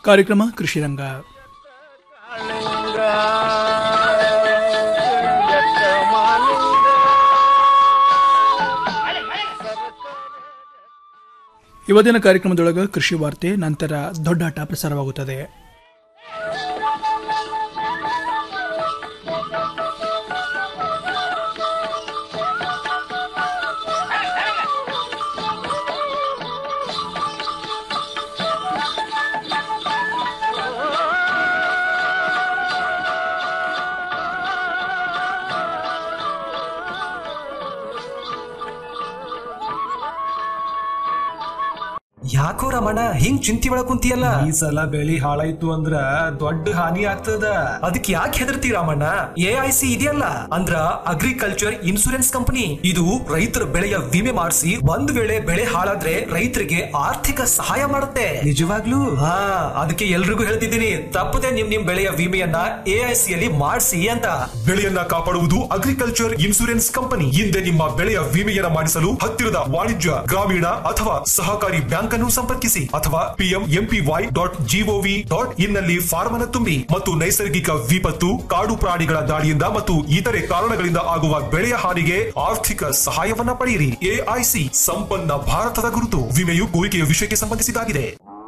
ಕಾರ್ಯಕ್ರಮ ಕೃಷಿ ರಂಗ ಇವತ್ತಿನ ಕಾರ್ಯಕ್ರಮದೊಳಗೆ ಕೃಷಿ ವಾರ್ತೆ ನಂತರ ದೊಡ್ಡಾಟ ಪ್ರಸಾರವಾಗುತ್ತದೆ ಯಾಕೋ ರಮಣ ಹಿಂಗ್ ಚಿಂತಿ ಒಳಗ್ ಕುಂತಿಯಲ್ಲ ಈ ಸಲ ಬೆಳಿ ಹಾಳಾಯ್ತು ಅಂದ್ರ ದೊಡ್ಡ ಹಾನಿ ಆಗ್ತದ ಅದಕ್ಕೆ ಯಾಕೆ ಹೆದರ್ತಿ ರಾಮಣ್ಣ ಎ ಐ ಸಿ ಇದೆಯಲ್ಲ ಅಂದ್ರ ಅಗ್ರಿಕಲ್ಚರ್ ಇನ್ಸೂರೆನ್ಸ್ ಕಂಪನಿ ಇದು ರೈತರ ಬೆಳೆಯ ವಿಮೆ ಮಾಡಿಸಿ ಒಂದ್ ವೇಳೆ ಬೆಳೆ ಹಾಳಾದ್ರೆ ರೈತರಿಗೆ ಆರ್ಥಿಕ ಸಹಾಯ ಮಾಡುತ್ತೆ ನಿಜವಾಗ್ಲೂ ಹಾ ಅದಕ್ಕೆ ಎಲ್ರಿಗೂ ಹೇಳ್ತಿದ್ದೀನಿ ತಪ್ಪದೆ ನಿಮ್ ನಿಮ್ ಬೆಳೆಯ ವಿಮೆಯನ್ನ ಎ ಐ ಸಿ ಅಲ್ಲಿ ಮಾಡಿಸಿ ಅಂತ ಬೆಳೆಯನ್ನ ಕಾಪಾಡುವುದು ಅಗ್ರಿಕಲ್ಚರ್ ಇನ್ಸೂರೆನ್ಸ್ ಕಂಪನಿ ಹಿಂದೆ ನಿಮ್ಮ ಬೆಳೆಯ ವಿಮೆಯನ್ನ ಮಾಡಿಸಲು ಹತ್ತಿರದ ವಾಣಿಜ್ಯ ಗ್ರಾಮೀಣ ಅಥವಾ ಸಹಕಾರಿ ಬ್ಯಾಂಕ್ ಅನ್ನು ಸಂಪರ್ಕಿಸಿ ಅಥವಾ PM MPY dot GOV dot in ನಲ್ಲಿ ಫಾರ್ಮ್ ಅನ್ನು ತುಂಬಿ ಮತ್ತು ನೈಸರ್ಗಿಕ ವಿಪತ್ತು ಕಾಡು ಪ್ರಾಣಿಗಳ ದಾಳಿಯಿಂದ ಮತ್ತು ಇತರೆ ಕಾರಣಗಳಿಂದ ಆಗುವ ಬೆಳೆಯ ಹಾನಿಗೆ ಆರ್ಥಿಕ ಸಹಾಯವನ್ನ ಪಡೆಯಿರಿ ಎಐಸಿ ಸಂಪನ್ನ ಭಾರತದ ಗುರುತು ವಿಮೆಯು ಕೋರಿಕೆಯ ವಿಷಯಕ್ಕೆ ಸಂಬಂಧಿಸಿದಾಗಿದೆ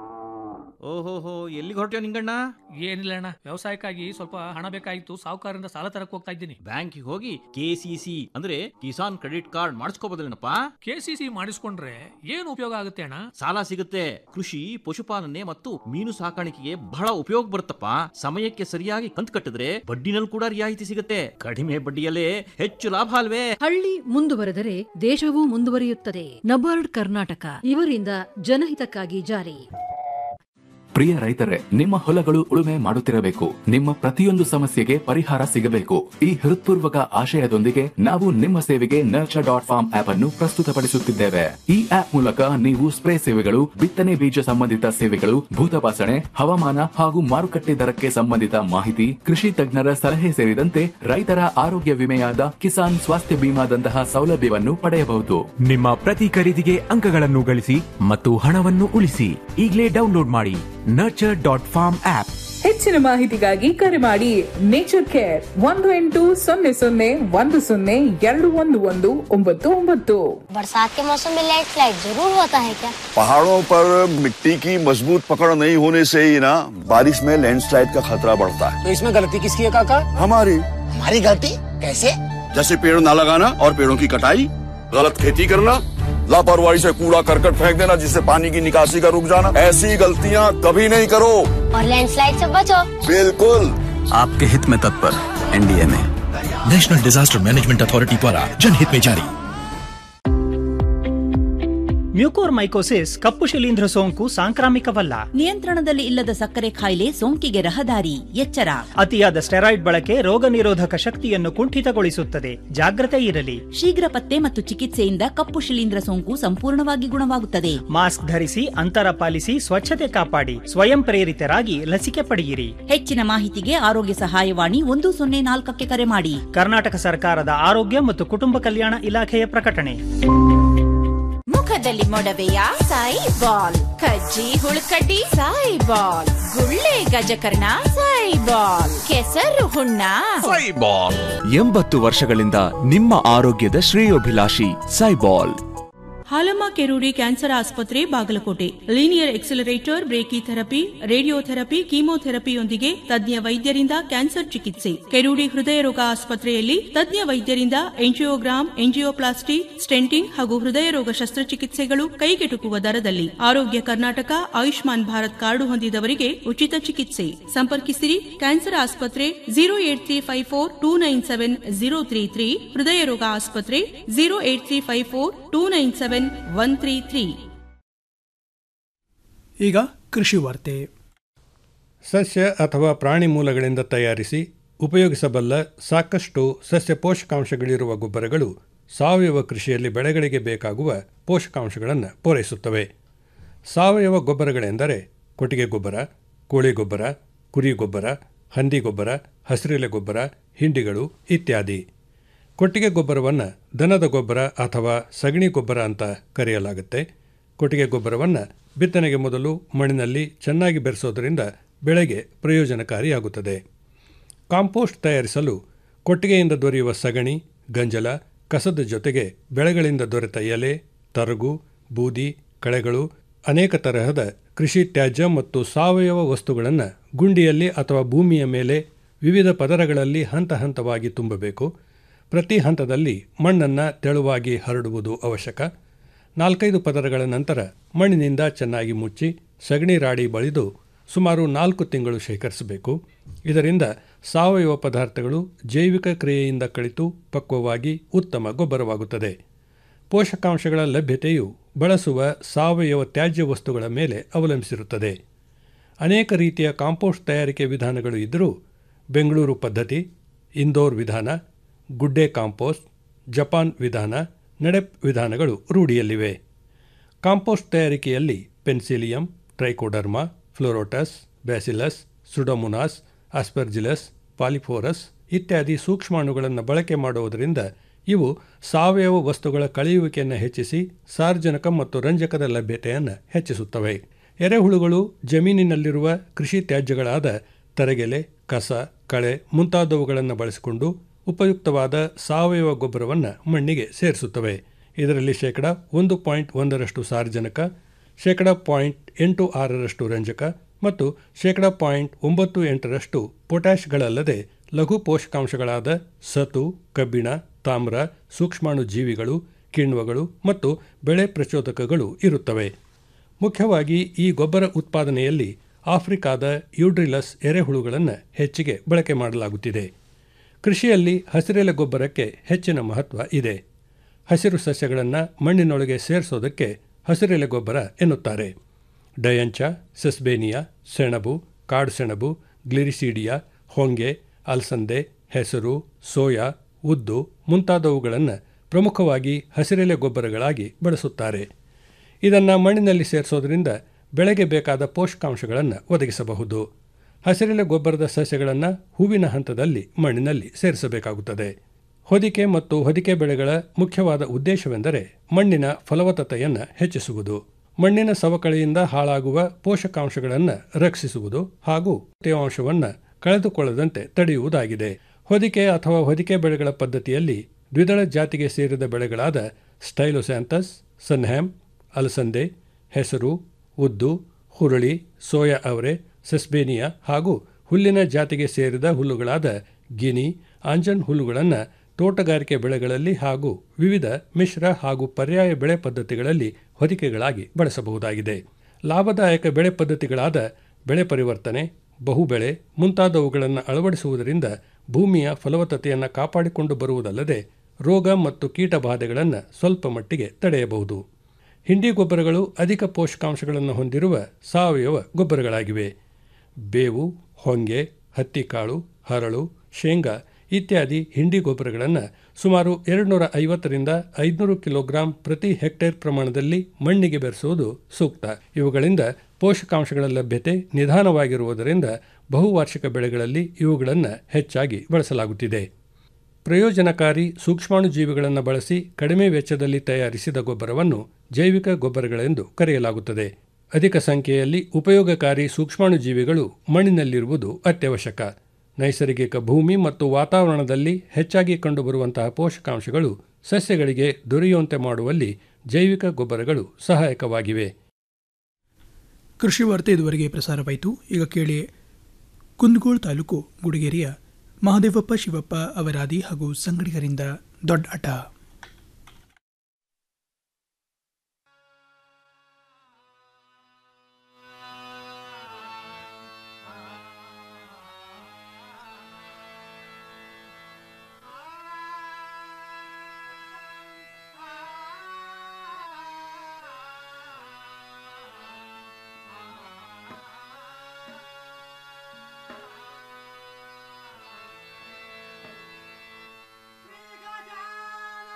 ಓಹೋಹೋ ಎಲ್ಲಿಗೆ ಹೊರಟ್ಯೋ ನಿಂಗಣ್ಣ ಏನಿಲ್ಲ ಅಣ್ಣ ವ್ಯವಸಾಯಕ್ಕಾಗಿ ಸ್ವಲ್ಪ ಹಣ ಬೇಕಾಗಿತ್ತು ಸಾಹುಕಾರರಿಂದ ಸಾಲ ತರಕ್ ಹೋಗ್ತಾ ಇದ್ದೀನಿ ಬ್ಯಾಂಕಿಗೆ ಹೋಗಿ ಕೆಸಿಸಿ ಅಂದ್ರೆ ಕಿಸಾನ್ ಕ್ರೆಡಿಟ್ ಕಾರ್ಡ್ ಮಾಡಿಸ್ಕೋಬೋದಲ್ಲೇನಪ್ಪ ಕೆ ಸಿ ಸಿ ಮಾಡಿಸ್ಕೊಂಡ್ರೆ ಏನು ಉಪಯೋಗ ಆಗುತ್ತೆ ಅಣ್ಣ ಸಾಲ ಸಿಗುತ್ತೆ ಕೃಷಿ ಪಶುಪಾಲನೆ ಮತ್ತು ಮೀನು ಸಾಕಾಣಿಕೆಗೆ ಬಹಳ ಉಪಯೋಗ ಬರುತ್ತಪ್ಪ ಸಮಯಕ್ಕೆ ಸರಿಯಾಗಿ ಕಂತು ಕಟ್ಟಿದ್ರೆ ಬಡ್ಡಿನಲ್ಲಿ ಕೂಡ ರಿಯಾಯಿತಿ ಸಿಗುತ್ತೆ ಕಡಿಮೆ ಬಡ್ಡಿಯಲ್ಲೇ ಹೆಚ್ಚು ಲಾಭ ಅಲ್ವೇ ಹಳ್ಳಿ ಮುಂದುವರೆದರೆ ದೇಶವೂ ಮುಂದುವರಿಯುತ್ತದೆ ನಬಾರ್ಡ್ ಕರ್ನಾಟಕ ಇವರಿಂದ ಜನಹಿತಕ್ಕಾಗಿ ಜಾರಿ ಪ್ರಿಯ ರೈತರೇ ನಿಮ್ಮ ಹೊಲಗಳು ಉಳುಮೆ ಮಾಡುತ್ತಿರಬೇಕು ನಿಮ್ಮ ಪ್ರತಿಯೊಂದು ಸಮಸ್ಯೆಗೆ ಪರಿಹಾರ ಸಿಗಬೇಕು ಈ ಹೃತ್ಪೂರ್ವಕ ಆಶಯದೊಂದಿಗೆ ನಾವು ನಿಮ್ಮ ಸೇವೆಗೆ ನರ್ಚರ್ ಡಾಟ್ ಫಾರ್ಮ್ ಆಪ್ ಅನ್ನು ಪ್ರಸ್ತುತಪಡಿಸುತ್ತಿದ್ದೇವೆ ಈ ಆಪ್ ಮೂಲಕ ನೀವು ಸ್ಪ್ರೇ ಸೇವೆಗಳು ಬಿತ್ತನೆ ಬೀಜ ಸಂಬಂಧಿತ ಸೇವೆಗಳು ಭೂತಪಾಸಣೆ ಹವಾಮಾನ ಹಾಗೂ ಮಾರುಕಟ್ಟೆ ದರಕ್ಕೆ ಸಂಬಂಧಿತ ಮಾಹಿತಿ ಕೃಷಿ ತಜ್ಞರ ಸಲಹೆ ಸೇರಿದಂತೆ ರೈತರ ಆರೋಗ್ಯ ವಿಮೆಯಾದ ಕಿಸಾನ್ ಸ್ವಾಸ್ಥ್ಯ ಬಿಮಾದಂತಹ ಸೌಲಭ್ಯವನ್ನು ಪಡೆಯಬಹುದು ನಿಮ್ಮ ಪ್ರತಿ ಖರೀದಿಗೆ ಅಂಕಗಳನ್ನು ಗಳಿಸಿ ಮತ್ತು ಹಣವನ್ನು ಉಳಿಸಿ ಈಗಲೇ ಡೌನ್ಲೋಡ್ ಮಾಡಿ ನರ್ಚರ್ ಡಾಟ್ ಫಾರ್ಮ್ ಆಪ್ ಹೆಚ್ಚಿನ ಮಾಹಿತಿಗಾಗಿ ಕರೆ ಮಾಡಿ ನೇಚರ್ ಕೇರ್ ಒಂದು ಎಂಟು ಸೊನ್ನೆ ಸೊನ್ನೆ ಒಂದು ಸೊನ್ನೆ ಎರಡು ಒಂದು ಒಂದು ಒಂಬತ್ತು ಒಂಬತ್ತು बरसात के मौसम में लेट फ्लाइट जरूर होता है क्या पहाड़ों पर मिट्टी की मजबूत पकड़ नहीं होने से ही ना बारिश में लैंडस्लाइड का खतरा बढ़ता है तो इसमें गलती किसकी है काका हमारी हमारी गलती कैसे जैसे पेड़ न लगाना और पेड़ों की कटाई गलत खेती करना लापरवाही से कूड़ा करकट फेंक देना जिससे पानी की निकासी का रुक जाना ऐसी गलतियाँ कभी नहीं करो और लैंडस्लाइड से बचो बिल्कुल आपके हित में तत्पर एनडीए में नेशनल डिजास्टर मैनेजमेंट अथॉरिटी द्वारा जनहित में जारी ಮ್ಯೂಕೋರ್ಮೈಕೋಸಿಸ್ ಕಪ್ಪು ಶಿಲೀಂಧ್ರ ಸೋಂಕು ಸಾಂಕ್ರಾಮಿಕವಲ್ಲ ನಿಯಂತ್ರಣದಲ್ಲಿ ಇಲ್ಲದ ಸಕ್ಕರೆ ಕಾಯಿಲೆ ಸೋಂಕಿಗೆ ರಹದಾರಿ ಎಚ್ಚರ ಅತಿಯಾದ ಸ್ಟೆರಾಯ್ಡ್ ಬಳಕೆ ರೋಗ ನಿರೋಧಕ ಶಕ್ತಿಯನ್ನು ಕುಂಠಿತಗೊಳಿಸುತ್ತದೆ ಜಾಗ್ರತೆ ಇರಲಿ ಶೀಘ್ರ ಪತ್ತೆ ಮತ್ತು ಚಿಕಿತ್ಸೆಯಿಂದ ಕಪ್ಪು ಶಿಲೀಂಧ್ರ ಸೋಂಕು ಸಂಪೂರ್ಣವಾಗಿ ಗುಣವಾಗುತ್ತದೆ ಮಾಸ್ಕ್ ಧರಿಸಿ ಅಂತರ ಪಾಲಿಸಿ ಸ್ವಚ್ಛತೆ ಕಾಪಾಡಿ ಸ್ವಯಂ ಪ್ರೇರಿತರಾಗಿ ಲಸಿಕೆ ಪಡೆಯಿರಿ ಹೆಚ್ಚಿನ ಮಾಹಿತಿಗೆ ಆರೋಗ್ಯ ಸಹಾಯವಾಣಿ ಒಂದು ಸೊನ್ನೆ ನಾಲ್ಕಕ್ಕೆ ಕರೆ ಮಾಡಿ ಕರ್ನಾಟಕ ಸರ್ಕಾರದ ಆರೋಗ್ಯ ಮತ್ತು ಕುಟುಂಬ ಕಲ್ಯಾಣ ಇಲಾಖೆಯ ಪ್ರಕಟಣೆ ಮುಖದಲ್ಲಿ ಮೊಡವೆಯ ಸಾಯಿ ಬಾಲ್ ಕಜ್ಜಿ ಹುಳುಕಡ್ಡಿ ಸಾಯಿ ಬಾಲ್ ಗುಳ್ಳೆ ಗಜಕರ್ಣ ಸಾಯಿ ಬಾಲ್ ಕೆಸರು ಹುಣ್ಣ ಸೈಬಾಲ್ ಎಂಬತ್ತು ವರ್ಷಗಳಿಂದ ನಿಮ್ಮ ಆರೋಗ್ಯದ ಶ್ರೇಯೋಭಿಲಾಷಿ ಸೈಬಾಲ್ ಹಾಲಮ್ಮ ಕೆರೂಡಿ ಕ್ಯಾನ್ಸರ್ ಆಸ್ಪತ್ರೆ Bagalkote linear accelerator brachytherapy radiotherapy ಕೀಮೋಥೆರಪಿಯೊಂದಿಗೆ ತಜ್ಞ ವೈದ್ಯರಿಂದ ಕ್ಯಾನ್ಸರ್ ಚಿಕಿತ್ಸೆ ಕೆರೂಡಿ ಹೃದಯ ರೋಗ ಆಸ್ಪತ್ರೆಯಲ್ಲಿ ತಜ್ಞ ವೈದ್ಯರಿಂದ ಎಂಜಿಯೋಗ್ರಾಮ್ ಎಂಜಿಯೋಪ್ಲಾಸ್ಟಿ ಸ್ಟೆಂಟಿಂಗ್ ಹಾಗೂ ಹೃದಯ ರೋಗ ಶಸ್ತ್ರಚಿಕಿತ್ಸೆಗಳು ಕೈಗೆಟುಕುವ ದರದಲ್ಲಿ ಆರೋಗ್ಯ ಕರ್ನಾಟಕ ಆಯುಷ್ಮಾನ್ ಭಾರತ್ ಕಾರ್ಡು ಹೊಂದಿದವರಿಗೆ ಉಚಿತ ಚಿಕಿತ್ಸೆ ಸಂಪರ್ಕಿಸಿರಿ ಕ್ಯಾನ್ಸರ್ ಆಸ್ಪತ್ರೆ zero eight three five four two nine seven zero three three ಹೃದಯ ರೋಗ ಆಸ್ಪತ್ರೆ zero eight three five four two nine seven one three three ಈಗ ಕೃಷಿ ವಾರ್ತೆ ಸಸ್ಯ ಅಥವಾ ಪ್ರಾಣಿ ಮೂಲಗಳಿಂದ ತಯಾರಿಸಿ ಉಪಯೋಗಿಸಬಲ್ಲ ಸಾಕಷ್ಟು ಸಸ್ಯ ಪೋಷಕಾಂಶಗಳಿರುವ ಗೊಬ್ಬರಗಳು ಸಾವಯವ ಕೃಷಿಯಲ್ಲಿ ಬೆಳೆಗಳಿಗೆ ಬೇಕಾಗುವ ಪೋಷಕಾಂಶಗಳನ್ನು ಪೂರೈಸುತ್ತವೆ ಸಾವಯವ ಗೊಬ್ಬರಗಳೆಂದರೆ ಕೊಟ್ಟಿಗೆ ಗೊಬ್ಬರ ಕೋಳಿ ಗೊಬ್ಬರ ಕುರಿ ಗೊಬ್ಬರ ಹಂದಿ ಗೊಬ್ಬರ ಹಸಿರೆಲೆ ಗೊಬ್ಬರ ಹಿಂಡಿಗಳು ಇತ್ಯಾದಿ ಕೊಟ್ಟಿಗೆ ಗೊಬ್ಬರವನ್ನು ದನದ ಗೊಬ್ಬರ ಅಥವಾ ಸಗಣಿ ಗೊಬ್ಬರ ಅಂತ ಕರೆಯಲಾಗುತ್ತೆ ಕೊಟ್ಟಿಗೆ ಗೊಬ್ಬರವನ್ನು ಬಿತ್ತನೆಗೆ ಮೊದಲು ಮಣ್ಣಿನಲ್ಲಿ ಚೆನ್ನಾಗಿ ಬೆರೆಸೋದರಿಂದ ಬೆಳೆಗೆ ಪ್ರಯೋಜನಕಾರಿಯಾಗುತ್ತದೆ ಕಾಂಪೋಸ್ಟ್ ತಯಾರಿಸಲು ಕೊಟ್ಟಿಗೆಯಿಂದ ದೊರೆಯುವ ಸಗಣಿ ಗಂಜಲ ಕಸದ ಜೊತೆಗೆ ಬೆಳೆಗಳಿಂದ ದೊರೆತ ಎಲೆ ತರಗು ಬೂದಿ ಕಳೆಗಳು ಅನೇಕ ತರಹದ ಕೃಷಿ ತ್ಯಾಜ್ಯ ಮತ್ತು ಸಾವಯವ ವಸ್ತುಗಳನ್ನು ಗುಂಡಿಯಲ್ಲಿ ಅಥವಾ ಭೂಮಿಯ ಮೇಲೆ ವಿವಿಧ ಪದರಗಳಲ್ಲಿ ಹಂತ ಹಂತವಾಗಿ ತುಂಬಬೇಕು ಪ್ರತಿ ಹಂತದಲ್ಲಿ ಮಣ್ಣನ್ನು ತೆಳುವಾಗಿ ಹರಡುವುದು ಅವಶ್ಯಕ ನಾಲ್ಕೈದು ಪದರಗಳ ನಂತರ ಮಣ್ಣಿನಿಂದ ಚೆನ್ನಾಗಿ ಮುಚ್ಚಿ ಸಗಣಿ ರಾಡಿ ಬಳಿದು ಸುಮಾರು ನಾಲ್ಕು ತಿಂಗಳು ಶೇಖರಿಸಬೇಕು ಇದರಿಂದ ಸಾವಯವ ಪದಾರ್ಥಗಳು ಜೈವಿಕ ಕ್ರಿಯೆಯಿಂದ ಕಳಿತು ಪಕ್ವವಾಗಿ ಉತ್ತಮ ಗೊಬ್ಬರವಾಗುತ್ತದೆ ಪೋಷಕಾಂಶಗಳ ಲಭ್ಯತೆಯು ಬಳಸುವ ಸಾವಯವ ತ್ಯಾಜ್ಯ ವಸ್ತುಗಳ ಮೇಲೆ ಅವಲಂಬಿಸಿರುತ್ತದೆ ಅನೇಕ ರೀತಿಯ ಕಾಂಪೋಸ್ಟ್ ತಯಾರಿಕೆ ವಿಧಾನಗಳು ಇದ್ದರೂ ಬೆಂಗಳೂರು ಪದ್ಧತಿ ಇಂದೋರ್ ವಿಧಾನ ಗುಡ್ಡೆ ಕಾಂಪೋಸ್ಟ್ ಜಪಾನ್ ವಿಧಾನ ನಡೆಪ್ ವಿಧಾನಗಳು ರೂಢಿಯಲ್ಲಿವೆ ಕಾಂಪೋಸ್ಟ್ ತಯಾರಿಕೆಯಲ್ಲಿ penicillium trichoderma pleurotus bacillus pseudomonas aspergillus polyporus ಇತ್ಯಾದಿ ಸೂಕ್ಷ್ಮಾಣುಗಳನ್ನು ಬಳಕೆ ಮಾಡುವುದರಿಂದ ಇವು ಸಾವಯವ ವಸ್ತುಗಳ ಕಳೆಯುವಿಕೆಯನ್ನು ಹೆಚ್ಚಿಸಿ ಸಾರ್ವಜನಿಕ ಮತ್ತು ರಂಜಕದ ಲಭ್ಯತೆಯನ್ನು ಹೆಚ್ಚಿಸುತ್ತವೆ ಎರೆಹುಳುಗಳು ಜಮೀನಿನಲ್ಲಿರುವ ಕೃಷಿ ತ್ಯಾಜ್ಯಗಳಾದ ತರಗೆಲೆ ಕಸ ಕಳೆ ಮುಂತಾದವುಗಳನ್ನು ಬಳಸಿಕೊಂಡು ಉಪಯುಕ್ತವಾದ ಸಾವಯವ ಗೊಬ್ಬರವನ್ನು ಮಣ್ಣಿಗೆ ಸೇರಿಸುತ್ತವೆ ಇದರಲ್ಲಿ ಶೇಕಡ ಒಂದು ಪಾಯಿಂಟ್ ಒಂದರಷ್ಟು ಸಾರ್ವಜನಿಕ ಶೇಕಡ ಪಾಯಿಂಟ್ ಎಂಟು ಆರರಷ್ಟು ರಂಜಕ ಮತ್ತು ಶೇಕಡ ಪಾಯಿಂಟ್ ಒಂಬತ್ತು ಎಂಟರಷ್ಟು ಪೊಟ್ಯಾಷ್ಗಳಲ್ಲದೆ ಲಘು ಪೋಷಕಾಂಶಗಳಾದ ಸತು ಕಬ್ಬಿಣ ತಾಮ್ರ ಸೂಕ್ಷ್ಮಾಣು ಜೀವಿಗಳು ಕಿಣ್ವಗಳು ಮತ್ತು ಬೆಳೆ ಪ್ರಚೋದಕಗಳು ಇರುತ್ತವೆ ಮುಖ್ಯವಾಗಿ ಈ ಗೊಬ್ಬರ ಉತ್ಪಾದನೆಯಲ್ಲಿ ಆಫ್ರಿಕಾದ ಯೂಡ್ರಿಲಸ್ ಎರೆಹುಳುಗಳನ್ನು ಹೆಚ್ಚಿಗೆ ಬಳಕೆ ಮಾಡಲಾಗುತ್ತಿದೆ ಕೃಷಿಯಲ್ಲಿ ಹಸಿರೆಲೆ ಗೊಬ್ಬರಕ್ಕೆ ಹೆಚ್ಚಿನ ಮಹತ್ವ ಇದೆ ಹಸಿರು ಸಸ್ಯಗಳನ್ನು ಮಣ್ಣಿನೊಳಗೆ ಸೇರಿಸೋದಕ್ಕೆ ಹಸಿರೆಲೆ ಗೊಬ್ಬರ ಎನ್ನುತ್ತಾರೆ ಡಯಂಚ ಸೆಸ್ಬೇನಿಯಾ ಸೆಣಬು ಕಾಡು ಸೆಣಬು ಗ್ಲಿರಿಸೀಡಿಯಾ ಹೊಂಗೆ ಅಲಸಂದೆ ಹೆಸರು ಸೋಯಾ ಉದ್ದು ಮುಂತಾದವುಗಳನ್ನು ಪ್ರಮುಖವಾಗಿ ಹಸಿರೆಲೆ ಗೊಬ್ಬರಗಳಾಗಿ ಬಳಸುತ್ತಾರೆ ಇದನ್ನು ಮಣ್ಣಿನಲ್ಲಿ ಸೇರಿಸೋದ್ರಿಂದ ಬೆಳೆಗೆ ಬೇಕಾದ ಪೋಷಕಾಂಶಗಳನ್ನು ಒದಗಿಸಬಹುದು ಹಸಿರೆಲೆ ಗೊಬ್ಬರದ ಸಸ್ಯಗಳನ್ನು ಹೂವಿನ ಹಂತದಲ್ಲಿ ಮಣ್ಣಿನಲ್ಲಿ ಸೇರಿಸಬೇಕಾಗುತ್ತದೆ ಹೊದಿಕೆ ಮತ್ತು ಹೊದಿಕೆ ಬೆಳೆಗಳ ಮುಖ್ಯವಾದ ಉದ್ದೇಶವೆಂದರೆ ಮಣ್ಣಿನ ಫಲವತ್ತತೆಯನ್ನು ಹೆಚ್ಚಿಸುವುದು ಮಣ್ಣಿನ ಸವಕಳಿಯಿಂದ ಹಾಳಾಗುವ ಪೋಷಕಾಂಶಗಳನ್ನು ರಕ್ಷಿಸುವುದು ಹಾಗೂ ತೇವಾಂಶವನ್ನು ಕಳೆದುಕೊಳ್ಳದಂತೆ ತಡೆಯುವುದಾಗಿದೆ ಹೊದಿಕೆ ಅಥವಾ ಹೊದಿಕೆ ಬೆಳೆಗಳ ಪದ್ಧತಿಯಲ್ಲಿ ದ್ವಿದಳ ಜಾತಿಗೆ ಸೇರಿದ ಬೆಳೆಗಳಾದ ಸ್ಟೈಲೋಸ್ಯಾಂಥಸ್ ಸನ್ಹ್ಯಾಮ್ ಅಲಸಂದೆ ಹೆಸರು ಉದ್ದು ಹುರುಳಿ ಸೋಯಾ ಅವರೆ ಸೆಸ್ಬೇನಿಯಾ ಹಾಗೂ ಹುಲ್ಲಿನ ಜಾತಿಗೆ ಸೇರಿದ ಹುಲ್ಲುಗಳಾದ ಗಿನಿ ಆಂಜನ್ ಹುಲ್ಲುಗಳನ್ನು ತೋಟಗಾರಿಕೆ ಬೆಳೆಗಳಲ್ಲಿ ಹಾಗೂ ವಿವಿಧ ಮಿಶ್ರ ಹಾಗೂ ಪರ್ಯಾಯ ಬೆಳೆ ಪದ್ಧತಿಗಳಲ್ಲಿ ಹೊದಿಕೆಗಳಾಗಿ ಬಳಸಬಹುದಾಗಿದೆ ಲಾಭದಾಯಕ ಬೆಳೆ ಪದ್ಧತಿಗಳಾದ ಬೆಳೆ ಪರಿವರ್ತನೆ ಬಹುಬೆಳೆ ಮುಂತಾದವುಗಳನ್ನು ಅಳವಡಿಸುವುದರಿಂದ ಭೂಮಿಯ ಫಲವತ್ತತೆಯನ್ನು ಕಾಪಾಡಿಕೊಂಡು ಬರುವುದಲ್ಲದೆ ರೋಗ ಮತ್ತು ಕೀಟ ಬಾಧೆಗಳನ್ನು ಸ್ವಲ್ಪ ಮಟ್ಟಿಗೆ ತಡೆಯಬಹುದು ಹಿಂಡಿ ಗೊಬ್ಬರಗಳು ಅಧಿಕ ಪೋಷಕಾಂಶಗಳನ್ನು ಹೊಂದಿರುವ ಸಾವಯವ ಗೊಬ್ಬರಗಳಾಗಿವೆ ಬೇವು ಹೊಂಗೆ ಹತ್ತಿಕಾಳು ಹರಳು ಶೇಂಗಾ ಇತ್ಯಾದಿ ಹಿಂಡಿ ಗೊಬ್ಬರಗಳನ್ನು ಸುಮಾರು ಎರಡುನೂರ ಐವತ್ತರಿಂದ ಐದುನೂರು ಕಿಲೋಗ್ರಾಂ ಪ್ರತಿ ಹೆಕ್ಟೇರ್ ಪ್ರಮಾಣದಲ್ಲಿ ಮಣ್ಣಿಗೆ ಬೆರೆಸುವುದು ಸೂಕ್ತ ಇವುಗಳಿಂದ ಪೋಷಕಾಂಶಗಳ ಲಭ್ಯತೆ ನಿಧಾನವಾಗಿರುವುದರಿಂದ ಬಹುವಾರ್ಷಿಕ ಬೆಳೆಗಳಲ್ಲಿ ಇವುಗಳನ್ನು ಹೆಚ್ಚಾಗಿ ಬಳಸಲಾಗುತ್ತಿದೆ ಪ್ರಯೋಜನಕಾರಿ ಸೂಕ್ಷ್ಮಾಣುಜೀವಿಗಳನ್ನು ಬಳಸಿ ಕಡಿಮೆ ವೆಚ್ಚದಲ್ಲಿ ತಯಾರಿಸಿದ ಗೊಬ್ಬರವನ್ನು ಜೈವಿಕ ಗೊಬ್ಬರಗಳೆಂದು ಕರೆಯಲಾಗುತ್ತದೆ ಅಧಿಕ ಸಂಖ್ಯೆಯಲ್ಲಿ ಉಪಯೋಗಕಾರಿ ಸೂಕ್ಷ್ಮಾಣುಜೀವಿಗಳು ಮಣ್ಣಿನಲ್ಲಿರುವುದು ಅತ್ಯವಶ್ಯಕ ನೈಸರ್ಗಿಕ ಭೂಮಿ ಮತ್ತು ವಾತಾವರಣದಲ್ಲಿ ಹೆಚ್ಚಾಗಿ ಕಂಡುಬರುವಂತಹ ಪೋಷಕಾಂಶಗಳು ಸಸ್ಯಗಳಿಗೆ ದೊರೆಯುವಂತೆ ಮಾಡುವಲ್ಲಿ ಜೈವಿಕ ಗೊಬ್ಬರಗಳು ಸಹಾಯಕವಾಗಿವೆ ಕೃಷಿ ವಾರ್ತೆ ಇದುವರೆಗೆ ಪ್ರಸಾರವಾಯಿತು ಈಗ ಕೇಳಿ ಕುಂದಗೋಳ ತಾಲೂಕು ಗುಡಿಗೇರಿಯ ಮಹದೇವಪ್ಪ ಶಿವಪ್ಪ ಅವರಾದಿ ಹಾಗೂ ಸಂಗಡಿಗರಿಂದ ದೊಡ್ಡ ಆಟ ಶ್ರೀ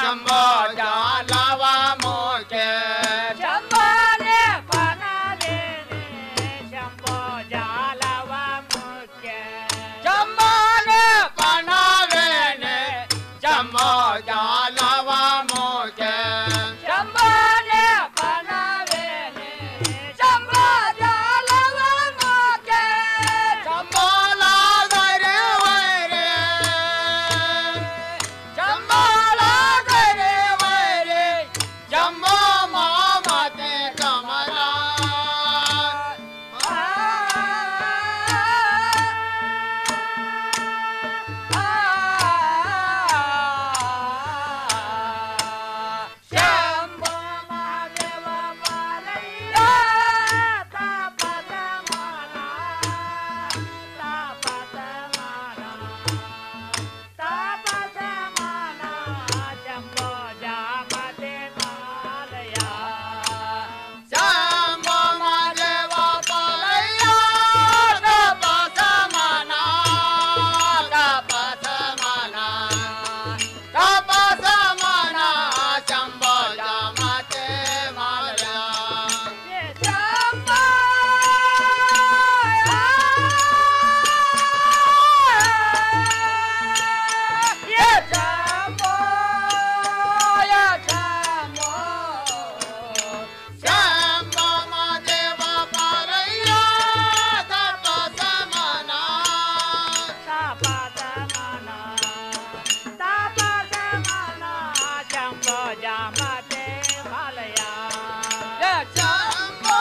ಶಂಭೋ ಜಾಲವ ಮೋಕೆ ಶಂಭೋನೆ ಪನದೇನೆ ಶಂಭೋ ಜಾಲವ ಮೋಕೆ ಶಂಭೋನೆ ಪನವೇನೆ ಶಂಭೋ ಜಾಲವ ಮೋಕೆ ಶಂಭೋನೆ ಪನವೇನೆ ಶಂಭೋ ಜಾಲವ ಮೋಕೆ ಶಂಭೋಲಾದರೆ ವೈರೆ ಶಂಭೋಲಾದರೆ ವೈರೆ ಶಂಭೋ ಮಾಮತೆ ಕಮಲ ಶಂಭೋ ಮಾದೇವ ಬಾಲಯ್ಯ ತಾಪದ ಮಾನ ತಾಪದ ಮಾನ ತಾಪದ ಮಾನ ಶಂಭೋ ಜಾಮತೆ ಮಾಲಯ ಶಂಭೋ ಮಾದೇವ ಬಾಲಯ್ಯ ತಾಪದ ಮಾನ ತಾಪದ ಮಾನ ತಾಪದ ಮಾನ ಶಂಭೋ ಜಾಮತೆ ಮಾಲಯ ಶಂಭೋ ಜಾಮತೆ ಮಾಲಯ ಶಂಭೋ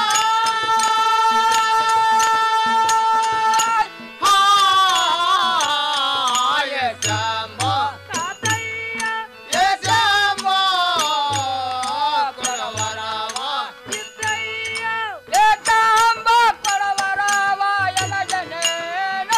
ಹಾಯ ಶಂಭೋ ತಾತಯ್ಯ ಶಂಭೋ ಕೊಡವರವ ಸಿದ್ದಯ್ಯ ಏಕಾಂಬ ಕೊಡವರವ ಎಲಜನೇನೋ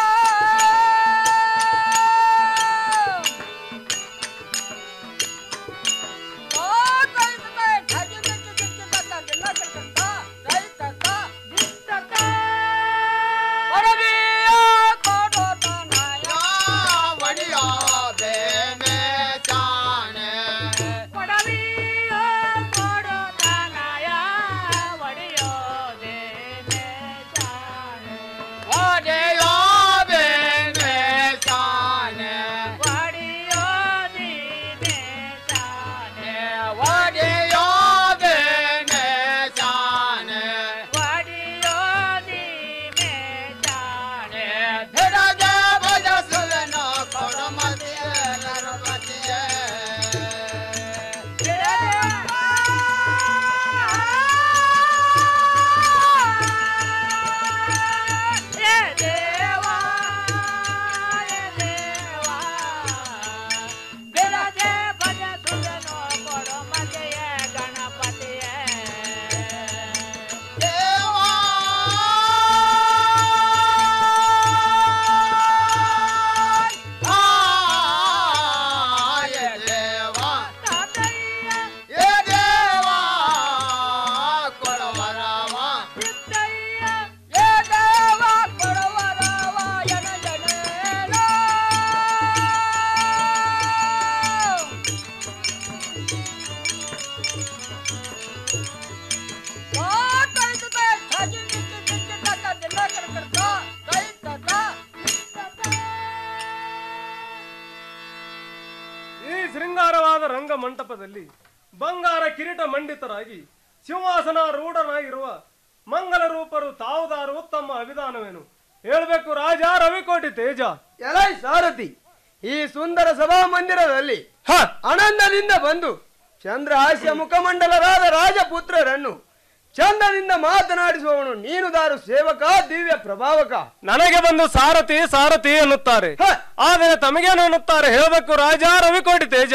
ಈ ಶೃಂಗಾರವಾದ ರಂಗ ಮಂಟಪದಲ್ಲಿ ಬಂಗಾರ ಕಿರೀಟ ಮಂಡಿತರಾಗಿ ಸಿಂಹಾಸನ ರೂಢನಾಗಿರುವ ಮಂಗಲ ರೂಪರು ತಾವುದಾರು ತಮ್ಮ ಅಭಿಧಾನವೇನು ಹೇಳ್ಬೇಕು ರಾಜ ರವಿಕೋಟಿ ತೇಜ ಎಲೈ ಸಾರಥಿ ಈ ಸುಂದರ ಸಭಾ ಮಂದಿರದಲ್ಲಿ ಆನಂದದಿಂದ ಬಂದು ಚಂದ್ರಹಾಸ್ಯ ಮುಖಮಂಡಲರಾದ ರಾಜಪುತ್ರರನ್ನು ಚಂದದಿಂದ ಮಾತನಾಡಿಸುವವನು ನೀನು ದಾರು ಸೇವಕ ದಿವ್ಯ ಪ್ರಭಾವಕ ನನಗೆ ಬಂದು ಸಾರಥಿ ಸಾರಥಿ ಎನ್ನುತ್ತಾರೆ ಆದರೆ ತಮಗೇನು ಅನ್ನುತ್ತಾರೆ ಹೇಳ್ಬೇಕು ರಾಜ ರವಿಕೋಟಿ ತೇಜ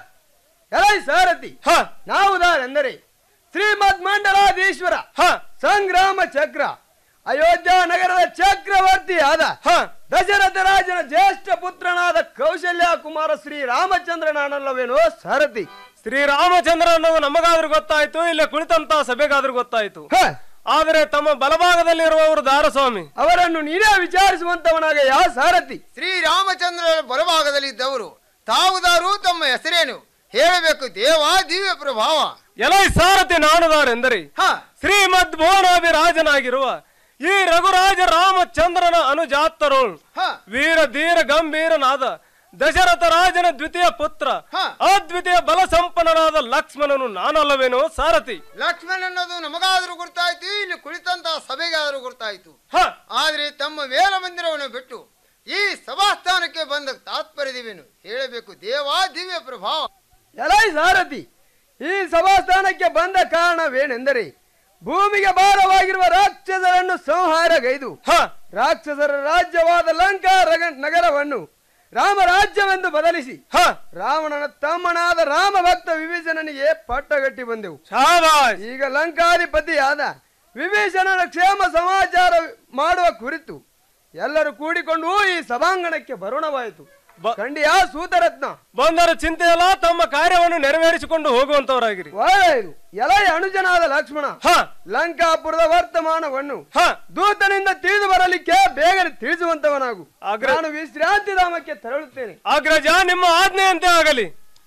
ಎಲೈ ಸಾರಥಿ ನಾವು ದಾರೆಂದರೆ ಶ್ರೀಮದ್ ಮಂಡಲಾಧೀಶ್ವರ ಸಂಗ್ರಾಮ ಚಕ್ರ ಅಯೋಧ್ಯ ನಗರದ ಚಕ್ರವರ್ತಿಯಾದ ದಶರಥ ರಾಜನ ಜ್ಯೇಷ್ಠ ಪುತ್ರನಾದ ಕೌಶಲ್ಯ ಕುಮಾರ ಶ್ರೀ ರಾಮಚಂದ್ರನಾನಲ್ಲವೇನೋ ಸಾರಥಿ ಶ್ರೀರಾಮಚಂದ್ರನವು ನಮಗಾದ್ರೂ ಗೊತ್ತಾಯ್ತು ಇಲ್ಲ ಕುಳಿತಂತ ಸಭೆಗಾದ್ರೂ ಗೊತ್ತಾಯ್ತು ಆದರೆ ತಮ್ಮ ಬಲಭಾಗದಲ್ಲಿರುವವರು ದಾರಸ್ವಾಮಿ ಅವರನ್ನು ನೀನೇ ವಿಚಾರಿಸುವಂತವನಾಗ ಯಾ ಸಾರಥಿ ಶ್ರೀರಾಮಚಂದ್ರನ ಬಲಭಾಗದಲ್ಲಿದ್ದವರು ತಾವುದಾರು ತಮ್ಮ ಹೆಸರೇನು ಹೇಳಬೇಕು ದೇವ ದಿವ್ಯ ಪ್ರಭಾವ ಎಲೈ ಸಾರಥಿ ನಾನುದಾರೆಂದರೆ ಶ್ರೀಮದ್ ಭುವನಾಭಿರಾಜನಾಗಿರುವ ಈ ರಘುರಾಜ ರಾಮಚಂದ್ರನ ಅನುಜಾತರೋಳ್ ವೀರ ಧೀರ ಗಂಭೀರನಾದ ದಶರಥ ರಾಜನ ದ್ವಿತೀಯ ಪುತ್ರ ಅದ್ವಿತೀಯ ಬಲ ಸಂಪನ್ನನಾದ ಲಕ್ಷ್ಮಣನು ನಾನಲ್ಲವೇನೋ ಸಾರಥಿ ಲಕ್ಷ್ಮಣ ಅನ್ನೋದು ನಮಗಾದ್ರೂ ಗುರ್ತಾಯ್ತು ಇಲ್ಲಿ ಕುಳಿತಂತ ಸಭೆಗಾದ್ರೂ ಗುರ್ತಾಯ್ತು ಆದ್ರೆ ತಮ್ಮ ವೇಲ ಮಂದಿರವನ್ನು ಬಿಟ್ಟು ಈ ಸಭಾಸ್ಥಾನಕ್ಕೆ ಬಂದ ತಾತ್ಪರ್ಯದಿವೇನು ಹೇಳಬೇಕು ದೇವಾ ದಿವ್ಯ ಪ್ರಭಾವ ಎಲೈ ಸಾರಥಿ ಈ ಸಭಾಸ್ಥಾನಕ್ಕೆ ಬಂದ ಕಾರಣವೇನೆಂದರೆ ಭೂಮಿಗೆ ಭಾರವಾಗಿರುವ ರಾಕ್ಷಸರನ್ನು ಸಂಹಾರಗೈದು ರಾಕ್ಷಸರ ರಾಜ್ಯವಾದ ಲಂಕಾ ರಗ- ನಗರವನ್ನು ರಾಮ ರಾಜ್ಯವೆಂದು ಬದಲಿಸಿ ರಾವಣನ ತಮ್ಮನಾದ ರಾಮ ಭಕ್ತ ವಿಭೀಷಣನಿಗೆ ಪಟ್ಟಗಟ್ಟಿ ಬಂದೆವು ಈಗ ಲಂಕಾಧಿಪತಿಯಾದ ವಿಭೀಷಣನ ಕ್ಷೇಮ ಸಮಾಚಾರ ಮಾಡುವ ಕುರಿತು ಎಲ್ಲರೂ ಕೂಡಿಕೊಂಡು ಈ ಸಭಾಂಗಣಕ್ಕೆ ಬರೋಣವಾಯಿತು ಖಂಡಿಯ ಸೂತರತ್ನ ಬಂದರ ಚಿಂತೆ ಅಲ್ಲ ತಮ್ಮ ಕಾರ್ಯವನ್ನು ನೆರವೇರಿಸಿಕೊಂಡು ಹೋಗುವಂತವರಾಗಿರಿ ಒಳ್ಳೆಯದು ಎಲೈ ಅನುಜನಾದ ಲಕ್ಷ್ಮಣ ಲಂಕಾಪುರದ ವರ್ತಮಾನವನ್ನು ದೂತನಿಂದ ತಿಳಿದು ಬರಲಿಕ್ಕೆ ಬೇಗನೆ ತಿಳಿಸುವಂತವನಾಗು ನಾನು ವಿಶ್ರಾಂತಿ ಧಾಮಕ್ಕೆ ತೆರಳುತ್ತೇನೆ ಅಗ್ರಜ ನಿಮ್ಮ ಆಜ್ಞೆಯಂತೆ ಆಗಲಿ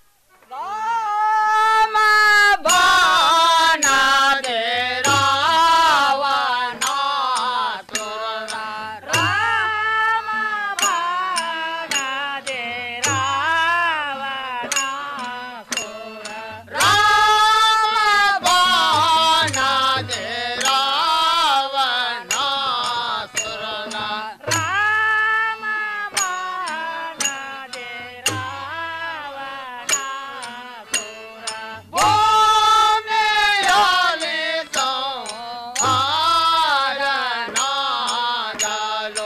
ಬಾಣದೆ ರಾವಣ ಸುರನ ರಾಮ ಬಾಣದೆ ರಾವಣ ಸುರ ರಾಮ ಬಾಣದೆ ರಾವಣ ಸುರನ ರಾಮ ಬಾಣದೆ ರಾವಣ ಸುರ ಭೂಮಿಯಲ್ಲಿ ಸಂಹಾರನಾಗಲು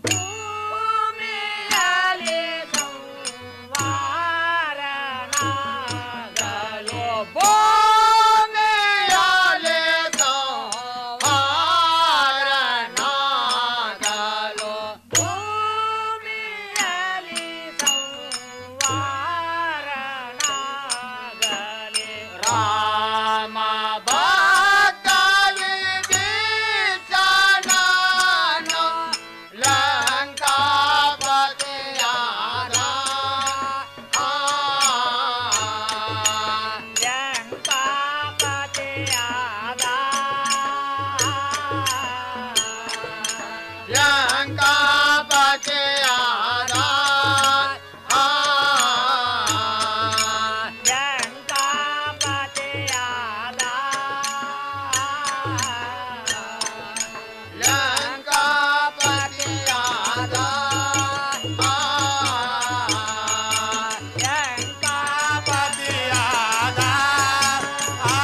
ಭೂಮಿಯಲ್ಲಿ ಸಂಹಾರನಾಗಲು ಭೂಮಿಯಲ್ಲಿ ಸಂಹಾರನಾಗಲು ಭೂಮಿಯಲ್ಲಿ ಸಂಹಾರನಾಗಲಿ ರಾಮ ಭಕ್ತಲಿ ಬೀಸನನು ಲಂಕಾಪತಿಯಾದ ಆ, ಲಂಕಾಪತಿಯಾದ ಲಂಕಾಪತಿಯಾದ ಆ, ಲಂಕಾಪತಿಯಾದ ಲಂಕಾಪತಿಯಾದ ಆ, ಲಂಕಾಪತಿಯಾದ ಆ,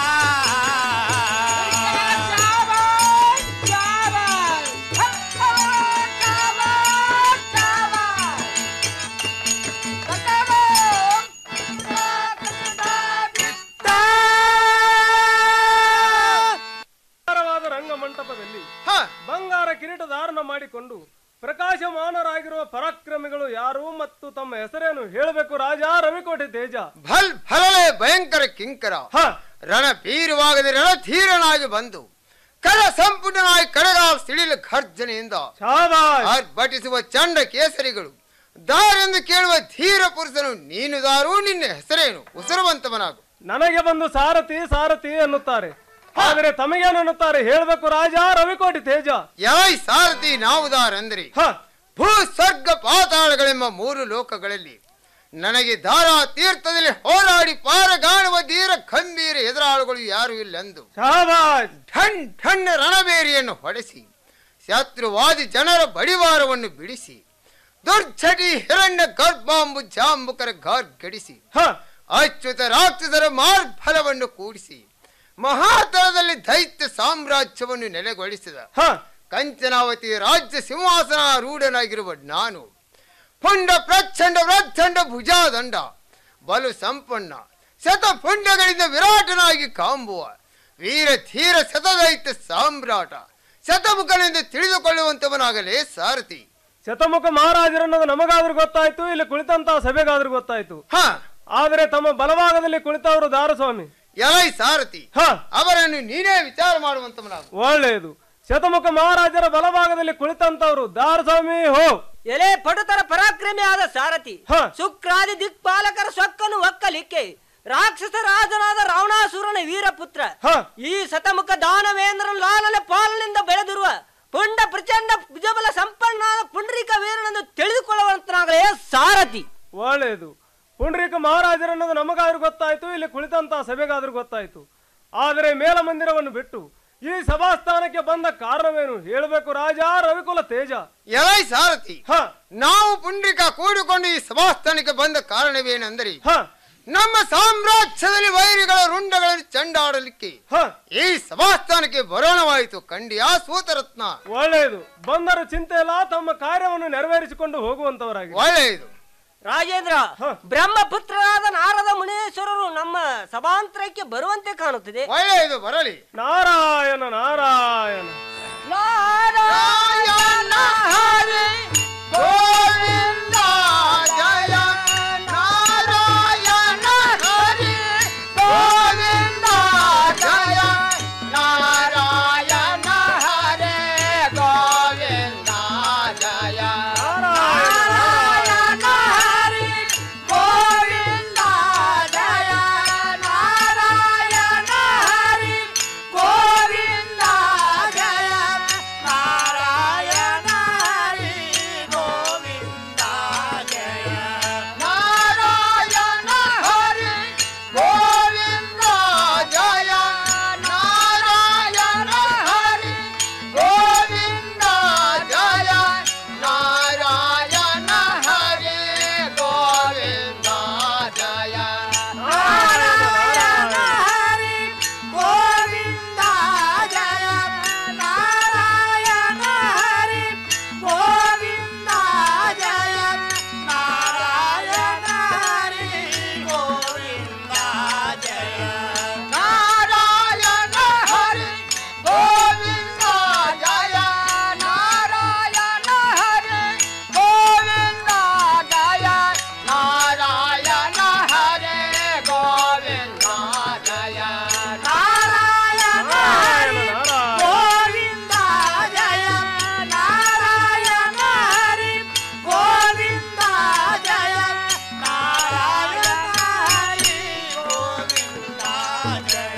ಸುಂದರವಾದ ರಂಗ ಮಂಟಪದಲ್ಲಿ ಬಂಗಾರ ಕಿರೀಟ ಧಾರಣ ಮಾಡಿಕೊಂಡು ಪ್ರಕಾಶಮಾನರಾಗಿರುವ ಪರಾಕ್ರಮಿಗಳು ಯಾರು ಮತ್ತು ತಮ್ಮ ಹೆಸರೇನು ಹೇಳಬೇಕು ರಾಜ ರವಿಕೋಟೆ ತೇಜ ಭಲ್ ಫಲವೇ ಭಯಂಕರ ಕಿಂಕರ ರಣ ಬೀರುವಾಗದೆ ರಣಧೀರನಾಗಿ ಬಂದು ಕರ ಸಂಪುಟನಾಗಿ ಕಡೆಗಾಲ್ ಸಿಡಿಲು ಘರ್ಜನೆಯಿಂದ ಆರ್ಭಟಿಸುವ ಚಂಡ ಕೇಸರಿಗಳು ದಾರೆಂದು ಕೇಳುವ ಧೀರ ಪುರುಷನು ನೀನು ದಾರು ನಿನ್ನ ಹೆಸರೇನು ಉಸಿರುವಂತವನಾಗು ನನಗೆ ಬಂದು ಸಾರಥಿ ಸಾರಥಿ ಅನ್ನುತ್ತಾರೆ ಆದರೆ ತಮಗೇನು ಅನ್ನುತ್ತಾರೆ ಹೇಳಬೇಕು ರಾಜ ರವಿಕೋಟೆ ತೇಜ ಯಾಯ್ ಸಾರಥಿ ನಾವುದಾರೆಂದರೆ ಭೂ ಸ್ವರ್ಗ ಪಾತಾಳಗಳೆಂಬ ಮೂರು ಲೋಕಗಳಲ್ಲಿ ನನಗೆ ಧಾರಾ ತೀರ್ಥದಲ್ಲಿ ಹೋರಾಡಿ ಪಾರಗಾಣುವ ಧೀರ ಖಂಬೀರ ಎದುರಾಳುಗಳು ಯಾರು ಇಲ್ಲೆಂದು ಠಣ್ ಠಣ್ಣ ರಣಬೇರಿಯನ್ನು ಹೊಡೆಸಿ ಶತ್ರುವಾದಿ ಜನರ ಬಡಿವಾರವನ್ನು ಬಿಡಿಸಿ ದುರ್ಛಟಿ ಹಿರಣ್ಯ ಗರ್ಭಾಂಬು ಜಾಂಬುಕರ ಗಾರ್ಗಡಿಸಿ ಅಚ್ಯುತ ರಾಕ್ಷಸರ ಮಾರ್ಫಲವನ್ನು ಕೂಡಿಸಿ ಮಹಾತಳದಲ್ಲಿ ದೈತ್ಯ ಸಾಮ್ರಾಜ್ಯವನ್ನು ನೆಲೆಗೊಳಿಸಿದ ಕಂಚನಾವತಿ ರಾಜ್ಯ ಸಿಂಹಾಸನಾರೂಢನಾಗಿರುವ ನಾನು ಪುಂಡ ಪ್ರಚಂಡ ಪ್ರಚಂಡ ಭುಜಾದಂಡ ಬಲು ಸಂಪನ್ನ ಶತಪುಂಡಗಳಿಂದ ವಿರಾಟನಾಗಿ ಕಾಂಬುವ ವೀರ ಧೀರ ಶತದೈತ್ಯ ಸಾಮ್ರಾಟ ಶತಮುಖನೆಂದು ತಿಳಿದುಕೊಳ್ಳುವಂತವನಾಗಲೇ ಸಾರಥಿ ಶತಮುಖ ಮಹಾರಾಜರನ್ನೋದು ನಮಗಾದ್ರೂ ಗೊತ್ತಾಯ್ತು ಇಲ್ಲಿ ಕುಳಿತಂತಹ ಸಭೆಗಾದ್ರೂ ಗೊತ್ತಾಯ್ತು ಆದರೆ ತಮ್ಮ ಬಲಭಾಗದಲ್ಲಿ ಕುಳಿತವರು ದಾರಸ್ವಾಮಿ ಎಲೈ ಸಾರಥಿ ಅವರನ್ನು ನೀನೇ ವಿಚಾರ ಮಾಡುವಂತವನಾಗು ಒಳ್ಳೆಯದು ಶತಮುಖ ಮಹಾರಾಜರ ಬಲಭಾಗದಲ್ಲಿ ಕುಳಿತಂತವರು ದಾರಸ್ವಾಮಿ ಹೋ ಎಲೆ ಪಡುತರ ಪರಾಕ್ರಮಿ ಆದ ಸಾರಥಿ ಶುಕ್ರಾದಿ ದಿಕ್ಪಾಲಕರ ಸೊಕ್ಕನ್ನು ಒಕ್ಕಲಿಕ್ಕೆ ರಾಕ್ಷಸ ರಾಜನಾದ ರಾವಣಾಸುರನ ವೀರಪುತ್ರ ಈ ಸತಮುಖ ದಾನವೇಂದ್ರ ಲಾಲನ ಪಾಲನೆಯಿಂದ ಬೆಳೆದಿರುವ ಪುಂಡ ಪ್ರಚಂಡ ಭುಜಬಲ ಸಂಪನ್ನಾದ ಪುಂಡರೀಕ ವೀರನೆಂದು ತಿಳಿದುಕೊಳ್ಳುವಂತನಾಗಲೇ ಸಾರಥಿ ಒಳ್ಳೆಯದು ಪುಂಡ್ರಿಕ ಮಹಾರಾಜರನ್ನೋದು ನಮಗಾದ್ರೂ ಗೊತ್ತಾಯ್ತು ಇಲ್ಲಿ ಕುಳಿತಂತ ಸಭೆಗಾದ್ರೂ ಗೊತ್ತಾಯ್ತು ಆದರೆ ಮೇಲ ಮಂದಿರವನ್ನು ಬಿಟ್ಟು ಈ ಸಭಾಸ್ಥಾನಕ್ಕೆ ಬಂದ ಕಾರಣವೇನು ಹೇಳಬೇಕು ರಾಜ ರವಿಕುಲ ತೇಜ ಎಲೈ ಸಾರಥಿ ನಾವು ಪುಂಡ್ರಿಕ ಕೂಡಿಕೊಂಡು ಈ ಸಭಾಸ್ಥಾನಕ್ಕೆ ಬಂದ ಕಾರಣವೇನೆಂದರೆ ನಮ್ಮ ಸಾಮ್ರಾಜ್ಯದಲ್ಲಿ ವೈರಿಗಳ ರುಂಡಗಳನ್ನು ಚಂಡಾಡಲಿಕ್ಕೆ ಈ ಸಭಾಸ್ಥಾನಕ್ಕೆ ಬರೋಣವಾಯಿತು ಖಂಡಿಯ ಸೂತರತ್ನ ಒಳ್ಳೆಯದು ಬಂದರೂ ಚಿಂತೆ ಇಲ್ಲ ತಮ್ಮ ಕಾರ್ಯವನ್ನು ನೆರವೇರಿಸಿಕೊಂಡು ಹೋಗುವಂತವರಾಗಿ ಒಳ್ಳೆಯದು ರಾಜೇಂದ್ರ ಬ್ರಹ್ಮಪುತ್ರರಾದ ನಾರದ ಮುನೇಶ್ವರರು ನಮ್ಮ ಸಭಾಂತರಕ್ಕೆ ಬರುವಂತೆ ಕಾಣುತ್ತಿದೆ ಒಳ್ಳೆಯದು ಬರಲಿ ನಾರಾಯಣ ನಾರಾಯಣ ನಾರಾಯಣ ಹರಿ ಗೋವಿಂದ ಜಯ ನಾರಾಯಣ ಹರಿ ಗೋವಿಂದ ಜಯ ನಾರಾಯಣ ಹರಿ ಗೋವಿಂದ ಜಯ ನಾರಾಯಣ ಹರಿ ಗೋವಿಂದ ಜಯ ನಾರಾಯಣ ಹರಿ ಗೋವಿಂದ ಜಯ ನಾರಾಯಣ ಹರಿ ಗೋವಿಂದ ಜಯ ನಾರಾಯಣ ಹರಿ ಗೋವಿಂದ ಜಯ ನಾರಾಯಣ ಹರಿ ಗೋವಿಂದ ಜಯ ನಾರಾಯಣ ಹರಿ ಗೋವಿಂದ ಜಯ ನಾರಾಯಣ ಹರಿ ಗೋವಿಂದ ಜಯ ನಾರಾಯಣ ಹರಿ ಗೋವಿಂದ ಜಯ ನಾರಾಯಣ ಹರಿ ಗೋವಿಂದ ಜಯ ನಾರಾಯಣ ಹರಿ ಗೋವಿಂದ ಜಯ ನಾರಾಯಣ ಹರಿ ಗೋವಿಂದ ಜಯ ನಾರಾಯಣ ಹರಿ ಗೋವಿಂದ ಜಯ ನಾರಾಯಣ ಹರಿ ಗೋವಿಂದ ಜಯ ನಾರಾಯಣ ಹರಿ ಗೋವಿಂದ ಜಯ ನಾರಾಯಣ ಹರಿ ಗೋವಿಂದ ಜಯ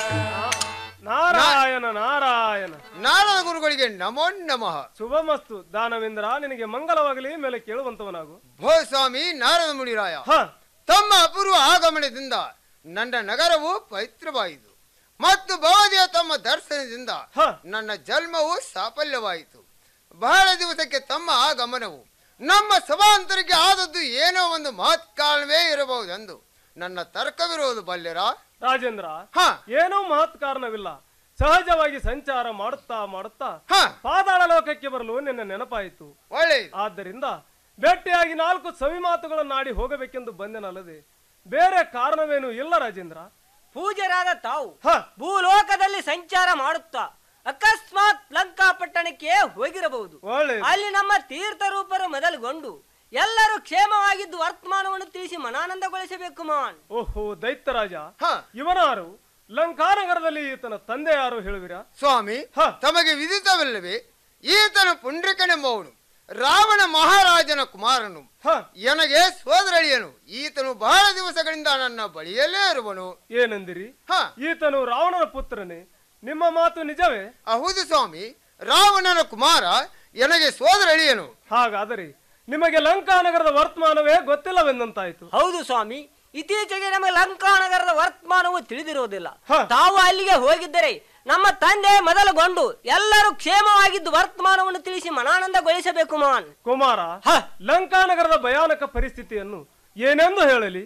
ನಾರಾಯಣ ನಾರಾಯಣ ನಾರದ ಗುರುಗಳಿಗೆ ನಮೋ ನಮಃ ಶುಭಮಸ್ತು ದಾನವೇಂದ್ರ ನಿನಗೆ ಮಂಗಲವಾಗಲಿ ಮೇಲೆ ಕೇಳುವಂತವನಾಗು ಭೋ ಸ್ವಾಮಿ ನಾರದ ಮುನಿರಾಯ ತಮ್ಮ ಅಪೂರ್ವ ಆಗಮನದಿಂದ ನನ್ನ ನಗರವು ಪವಿತ್ರವಾಯಿತು ಮತ್ತು ಭವದಿಯ ತಮ್ಮ ದರ್ಶನದಿಂದ ನನ್ನ ಜನ್ಮವು ಸಾಫಲ್ಯವಾಯಿತು ಬಹಳ ದಿವಸಕ್ಕೆ ತಮ್ಮ ಆಗಮನವು ನಮ್ಮ ಸಭಾಂತರಕ್ಕೆ ಆದದ್ದು ಏನೋ ಒಂದು ಮಹತ್ ಕಾರಣವೇ ಇರಬಹುದೆಂದು ನನ್ನ ತರ್ಕವಿರುವುದು ಬಲ್ಯರಾ ರಾಜೇಂದ್ರ ಏನೋ ಮಹತ್ ಕಾರಣವಿಲ್ಲ ಸಹಜವಾಗಿ ಸಂಚಾರ ಮಾಡುತ್ತಾ ಮಾಡುತ್ತಾ ಪಾತಾಳ ಲೋಕಕ್ಕೆ ಬರಲು ನಿನ್ನ ನೆನಪಾಯಿತು ಆದ್ದರಿಂದ ಭೇಟಿಯಾಗಿ ನಾಲ್ಕು ಸವಿ ಮಾತುಗಳನ್ನಾಡಿ ಹೋಗಬೇಕೆಂದು ಬಂದೆನಲ್ಲದೆ ಬೇರೆ ಕಾರಣವೇನು ಇಲ್ಲ ರಾಜೇಂದ್ರ ಪೂಜ್ಯರಾದ ತಾವು ಭೂಲೋಕದಲ್ಲಿ ಸಂಚಾರ ಮಾಡುತ್ತಾ ಅಕಸ್ಮಾತ್ ಲಂಕಾ ಪಟ್ಟಣಕ್ಕೆ ಹೋಗಿರಬಹುದು ಅಲ್ಲಿ ನಮ್ಮ ತೀರ್ಥ ರೂಪರು ಮೊದಲುಗೊಂಡು ಎಲ್ಲರೂ ಕ್ಷೇಮವಾಗಿದ್ದು ವರ್ತಮಾನವನ್ನು ತಿಳಿಸಿ ಮನಾನಂದಗೊಳಿಸಬೇಕು ಮಾನ್ ಓಹೋ ದೈತ್ಯರಾಜ ಇವನಾರು ಲಂಕಾನಗರದಲ್ಲಿ ಈತನ ತಂದೆ ಯಾರು ಹೇಳುವಿರಾ ಸ್ವಾಮಿ ತಮಗೆ ವಿದಿತವಿಲ್ಲವೇ ಈತನು ಪುಂಡ್ರಿಕನೆಂಬವನು ರಾವಣ ಮಹಾರಾಜನ ಕುಮಾರನು ನನಗೆ ಸೋದರಳಿಯನು ಈತನು ಬಹಳ ದಿವಸಗಳಿಂದ ನನ್ನ ಬಳಿಯಲ್ಲೇ ಇರುವನು ಏನಂದಿರಿ ಈತನು ರಾವಣನ ಪುತ್ರನೇ ನಿಮ್ಮ ಮಾತು ನಿಜವೇ ಹೌದು ಸ್ವಾಮಿ ರಾವಣನ ಕುಮಾರ ನನಗೆ ಸೋದರಳಿಯನು ಹಾಗಾದರೆ ನಿಮಗೆ ಲಂಕಾನಗರದ ವರ್ತಮಾನವೇ ಗೊತ್ತಿಲ್ಲವೆಂದಂತಾಯ್ತು ಹೌದು ಸ್ವಾಮಿ ಇತ್ತೀಚೆಗೆ ನಮಗೆ ಲಂಕಾನಗರದ ವರ್ತಮಾನವು ತಿಳಿದಿರುವುದಿಲ್ಲ ತಾವು ಅಲ್ಲಿಗೆ ಹೋಗಿದ್ದರೆ ನಮ್ಮ ತಂದೆ ಮೊದಲುಗೊಂಡು ಎಲ್ಲರೂ ಕ್ಷೇಮವಾಗಿದ್ದು ವರ್ತಮಾನವನ್ನು ತಿಳಿಸಿ ಮನಾನಂದಗೊಳಿಸಬೇಕು ಮಾನ್ ಕುಮಾರ ಲಂಕಾನಗರದ ಭಯಾನಕ ಪರಿಸ್ಥಿತಿಯನ್ನು ಏನೆಂದು ಹೇಳಲಿ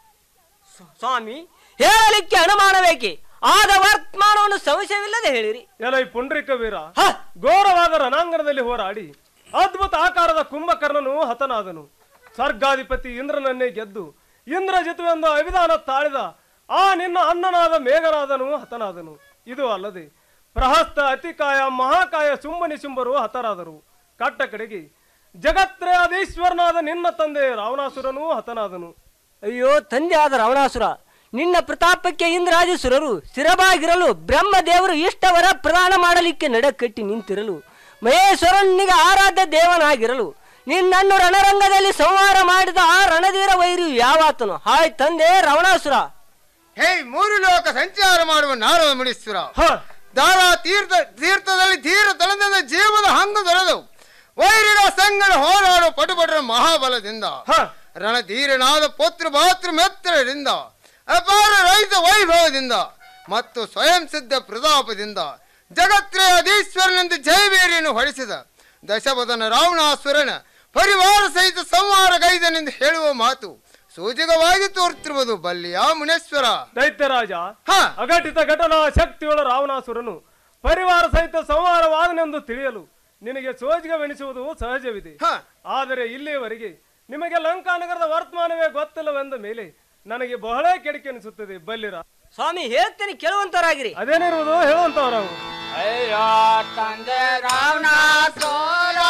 ಸ್ವಾಮಿ ಹೇಳಲಿಕ್ಕೆ ಅನುಮಾನಬೇಕೆ ಆದ ವರ್ತಮಾನವನ್ನು ಸಂಶಯವಿಲ್ಲದೆ ಹೇಳಿರಿ ಎಲೈ ಪುಂಡ್ರಿಕ ವೀರ ಘೋರವಾದ ರಣಾಂಗಣದಲ್ಲಿ ಹೋರಾಡಿ ಅದ್ಭುತ ಆಕಾರದ ಕುಂಭಕರ್ಣನು ಹತನಾದನು ಸ್ವರ್ಗಾಧಿಪತಿ ಇಂದ್ರನನ್ನೇ ಗೆದ್ದು ಇಂದ್ರಜಿತುವೆಂದು ಅವಿಧಾನ ತಾಳಿದ ಆ ನಿನ್ನ ಅನ್ನನಾದ ಮೇಘನಾದನು ಹತನಾದನು ಇದು ಅಲ್ಲದೆ ಪ್ರಹಸ್ತ ಅತಿಕಾಯ ಮಹಾಕಾಯ ಶುಂಭನಿ ಶುಂಭರು ಹತರಾದರು ಕಟ್ಟ ಕಡೆಗೆ ಜಗತ್ರಯಾದೀಶ್ವರನಾದ ನಿನ್ನ ತಂದೆ ರಾವಣಾಸುರನೂ ಹತನಾದನು ಅಯ್ಯೋ ತಂದೆ ಆದ ರಾವಣಾಸುರ ನಿನ್ನ ಪ್ರತಾಪಕ್ಕೆ ಇಂದ್ರಾಜಸುರರು ಸ್ಥಿರವಾಗಿರಲು ಬ್ರಹ್ಮದೇವರು ಇಷ್ಟವರ ಪ್ರದಾನ ಮಾಡಲಿಕ್ಕೆ ನಡಕಟ್ಟಿ ನಿಂತಿರಲು ಮಹೇಶ್ವರನಿಗೆ ಆರಾಧ್ಯ ದೇವನಾಗಿರಲು ನಿನ್ನನ್ನು ರಣರಂಗದಲ್ಲಿ ಸಂಹಾರ ಮಾಡಿದ ಆ ರಣಧೀರ ವೈರಿ ಯಾವಾತನು ಹಾಯ್ ತಂದೆ ರಾವಣಾಸುರ ಹೇ ಮೂರು ಲೋಕ ಸಂಚಾರ ಮಾಡುವ ನಾರದ ಮುನೀಶ್ವರ ದಾರ ತೀರ್ಥ ತೀರ್ಥದಲ್ಲಿ ತೀರ ತಳದಿಂದ ಜೀವದ ಹಂಗು ದೊರೆದು ವೈರಿಗಳ ಸಂಗಡ ಹೋರಾಡುವ ಪಟುಪಟರ ಮಹಾಬಲದಿಂದ ರಣಧೀರನಾದ ಪುತ್ರ ಭಾತೃ ಮೆತ್ತರರಿಂದ ಅಪಾರ ರೈತ ವೈಭವದಿಂದ ಮತ್ತು ಸ್ವಯಂ ಸಿದ್ಧ ಪ್ರತಾಪದಿಂದ ಜಗತ್ರಯಾಧೀಶ್ವರನೆಂದು ಜಯಬೇರಿಯನ್ನು ಹೊಡಿಸಿದ ದಶವದನ ರಾವಣಾಸುರನ ಪರಿವಾರ ಸಹಿತ ಸಂಹಾರ ಗೈದನೆಂದು ಹೇಳುವ ಮಾತು ಸೂಚಕವಾಗಿ ತೋರುತ್ತಿರುವುದು ಬಲ್ಲಿಯ ಮುನೇಶ್ವರ ದೈತ್ಯರಾಜ ಅಘಟಿತ ಘಟನಾ ಶಕ್ತಿಯುಳ್ಳ ರಾವಣಾಸುರನು ಪರಿವಾರ ಸಹಿತ ಸಂಹಾರವಾದನೆಂದು ತಿಳಿಯಲು ನಿನಗೆ ಸೋಜಿಗವೆನಿಸುವುದು ಸಹಜವಿದೆ ಆದರೆ ಇಲ್ಲಿಯವರೆಗೆ ನಿಮಗೆ ಲಂಕಾನಗರದ ವರ್ತಮಾನವೇ ಗೊತ್ತಿಲ್ಲವೆಂದ ಮೇಲೆ ನನಗೆ ಬಹಳ ಕೆಡಿಕೆ ಅನಿಸುತ್ತದೆ ಬಲ್ಲಿರ ಸ್ವಾಮಿ ಹೇಳ್ತೇನೆ ಕೇಳುವಂತವರಾಗಿರಿ ಅದೇನಿರುವುದು ಹೇಳುವಂತವರಾವು ಅಯ್ಯೋ ತಂದೆ ರಾವಣ ಸೋಲ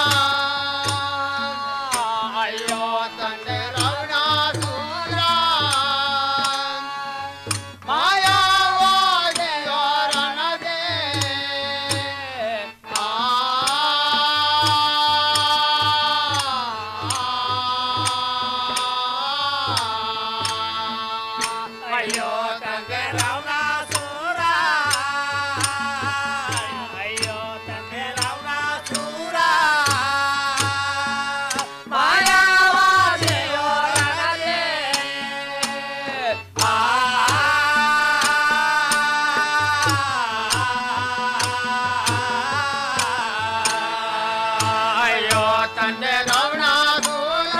ಅಯ್ಯೋ ತಂದೆ ರಾವಣ ಸೋಲ ಮಾಯಾವಾದೆಯೋ ರಣದೆ ಅಯ್ಯೋ ತಂದೆ ರಾವಣ ಸೋರ ಅಯ್ಯೋ ತಂದೆ ರಾವಣ ಸೂರ ಮಾಯಾವಾದೆಯೋ ರಣದೆ ಅಯ್ಯೋ ತಂದೆ ರಾವಣ ಸೂರ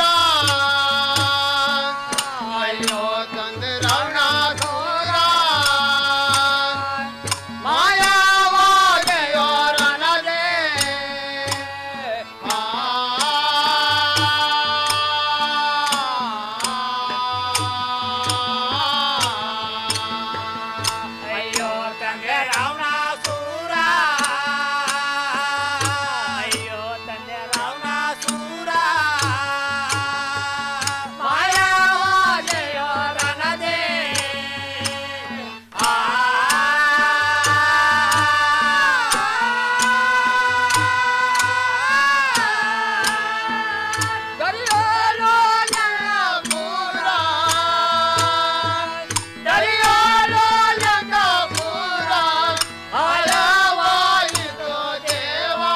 ಅಯ್ಯೋ ತಂದೆ ರಾವಣ ಸೂರ ಮಾಯಾವಾದೆಯೋ ರಣದೆ ಅಯ್ಯೋ ತಂದೆ ರಾವಣ ಸೂರ ಅಯ್ಯೋ ತಂದೆ ರಾವಣ ಸೂರ ಮಾಯಾವಾದೆಯೋ ರಣದೆ ಗರಿಯೋಲೋ ನನ್ನ ಪೂರ ಗರಿಯೋಲೋ ನನ್ನ ಪೂರ ಆಯವಾಯಿತು ದೇವಾ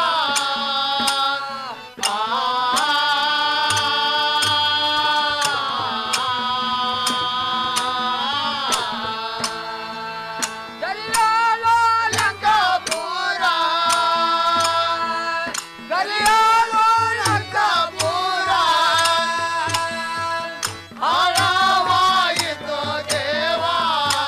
ಗರಿಯೋಲೋ ಲಂಕ ಪೂರ ಗರಿಯೋಲೋ ಲಂಕ ಪೂರ ಆಳವಾಯಿತು ದೇವಾ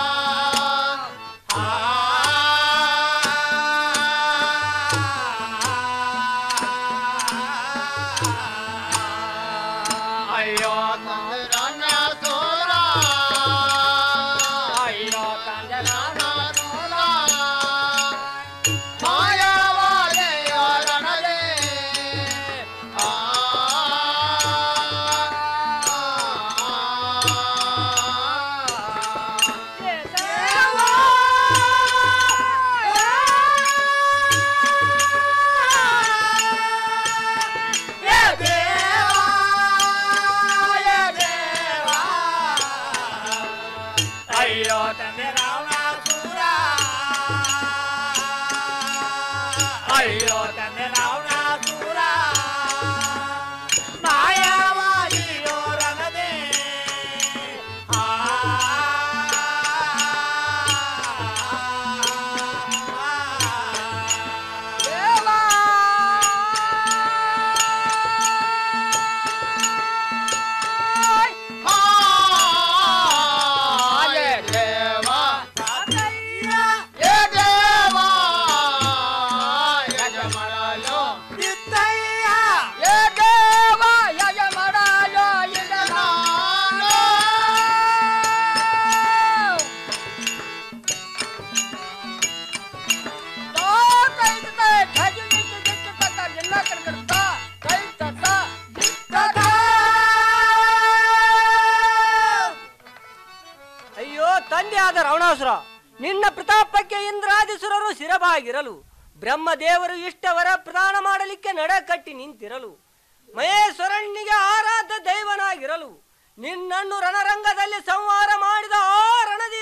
ಅಯ್ಯೋ ತಂದೆ ನನ್ನ ಸೋರ ಅಯ್ಯೋ ತಂದೆ ನನ್ನ ಸೋರ ಮಾಯಾವಾದೆಯ ರಣದೆ ಅಯ್ಯೋ ತಂದೆ ರಾವಣ ಸೂರ ಅಯ್ಯೋ ತಂದೆ ರಾವಣ ಸೂರ ಮಾಯಾವಾದಿಯೋ ರಣದೆ ಅಯ್ಯೋ ತಂದೆ ಆದ ರಾವಣಾಸುರ ನಿನ್ನ ಪ್ರತಾಪಕ್ಕೆ ಇಂದ್ರಾದಿಸುರರು ಶಿರಬಾಗಿರಲು ಬ್ರಹ್ಮದೇವರು ಇಷ್ಟವರ ಪ್ರದಾನ ಮಾಡಲಿಕ್ಕೆ ನಡಕಟ್ಟಿ ನಿಂತಿರಲು ಮಹೇಶ್ವರನಿಗೆ ಆರಾಧ ದೈವನಾಗಿರಲು ನಿನ್ನನ್ನು ರಣರಂಗದಲ್ಲಿ ಸಂಹಾರ ಮಾಡಿದ ಆ ರಣದಿ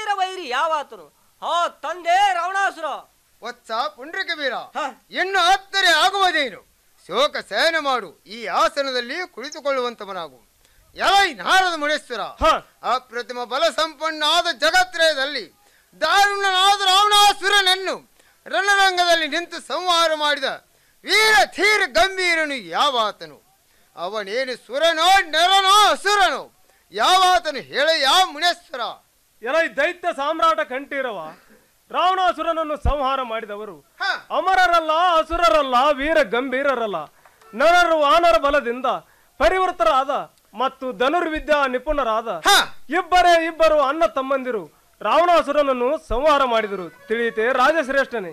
ಯಾವಾತನು ಹಾ ತಂದೆ ರಾವಣಾಸುರ ವತ್ಸ ಪುಂಡ್ರಿಕ ವೀರ ಇನ್ನು ಹತ್ತರೆ ಆಗುವುದೇನು ಶೋಕ ಶಯನ ಮಾಡು ಈ ಆಸನದಲ್ಲಿ ಕುಳಿತುಕೊಳ್ಳುವಂತವನಾಗು ಎಲೈ ನಾರದ ಮುನೇಶ್ವರ ಅಪ್ರತಿಮ ಬಲ ಸಂಪನ್ನಾದ ಜಗತ್ರಯದಲ್ಲಿ ದಾರುಣನಾದ ರಾವಣಾಸುರನನ್ನು ರಣರಂಗದಲ್ಲಿ ನಿಂತು ಸಂಹಾರ ಮಾಡಿದ ವೀರ ಧೀರ ಗಂಭೀರನು ಯಾವಾತನು ಅವನೇನು ಸುರನೋ ನರನೋ ಅಸುರನೋ ಯಾವಾತನು ಹೇಳ ಯಾವ ಮುನೇಶ್ವರ ಎಲೈ ದೈತ್ಯ ಸಾಮ್ರಾಟ ಕಂಠೀರವ ರಾವಣಾಸುರನನ್ನು ಸಂಹಾರ ಮಾಡಿದವರು ಅಮರರಲ್ಲ ಅಸುರರಲ್ಲ ವೀರ ಗಂಭೀರರಲ್ಲ ನರರು ವಾನರ ಬಲದಿಂದ ಪರಿವೃತರಾದ ಮತ್ತು ಧನುರ್ವಿದ್ಯಾ ನಿಪುಣರಾದ ಇಬ್ಬರೇ ಇಬ್ಬರು ಅಣ್ಣ ತಮ್ಮಂದಿರು ರಾವಣಾಸುರನನ್ನು ಸಂಹಾರ ಮಾಡಿದರು ತಿಳಿಯಿತೆ ರಾಜಶ್ರೇಷ್ಠನೇ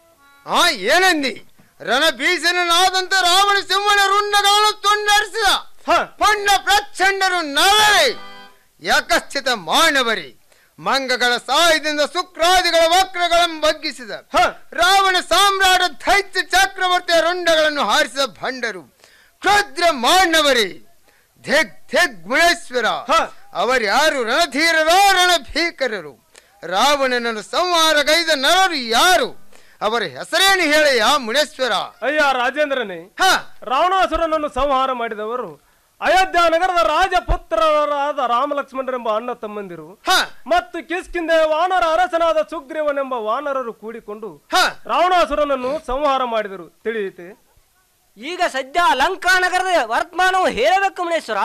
ಆ ಏನಂದಿ ರಣಬೀಸನಾದಂತ ರಾವಣ ಸಿಂಹನ ರುಂಡಗಳನ್ನು ತುಂಡರಿಸಿದ ಪಣ್ಣ ಪ್ರಚಂಡರು ನರರೇ ಯಾಕಶ್ಚಿತ ಮಾನವರಿ ಮಂಗಗಳ ಸಹಾಯದಿಂದ ಶುಕ್ರಾದಿಗಳ ವಕ್ರಗಳನ್ನು ಬಗ್ಗಿಸಿದ ರಾವಣ ಸಾಮ್ರಾಟ ದೈತ್ಯ ಚಕ್ರವರ್ತಿಯ ರುಂಡಗಳನ್ನು ಹಾರಿಸಿದ ಭಂಡರು ಕ್ಷುದ್ರ ಮಾನವರೇ ಧಿಗ್ ಧಿಗ್ ಗುಣೇಶ್ವರ ಅವರ್ಯಾರು ರಣಧೀರರೋ ರಣಭೀಕರರು ರಾವಣನನ್ನು ಸಂಹಾರಗೈದ ನರರು ಯಾರು ಅವರ ಹೆಸರೇನು ಹೇಳಯ್ಯ ಮುನೇಶ್ವರ ಅಯ್ಯ ರಾಜೇಂದ್ರನೇ ರಾವಣಾಸುರನನ್ನು ಸಂಹಾರ ಮಾಡಿದವರು ಅಯೋಧ್ಯ ನಗರದ ರಾಜಪುತ್ರರಾದ ರಾಮಲಕ್ಷ್ಮಣರೆಂಬ ಅಣ್ಣ ತಮ್ಮಂದಿರು ಮತ್ತು ಕಿಸ್ಕಿಂದೆ ವಾನರ ಅರಸನಾದ ಸುಗ್ರೀವನೆಂಬ ವಾನರರು ಕೂಡಿಕೊಂಡು ರಾವಣಾಸುರನನ್ನು ಸಂಹಾರ ಮಾಡಿದರು ತಿಳಿಯಿತೆ ಈಗ ಸದ್ಯ ಲಂಕಾ ನಗರದ ವರ್ತಮಾನವು ಹೇಳಬೇಕು ಮುನೇಶ್ವರ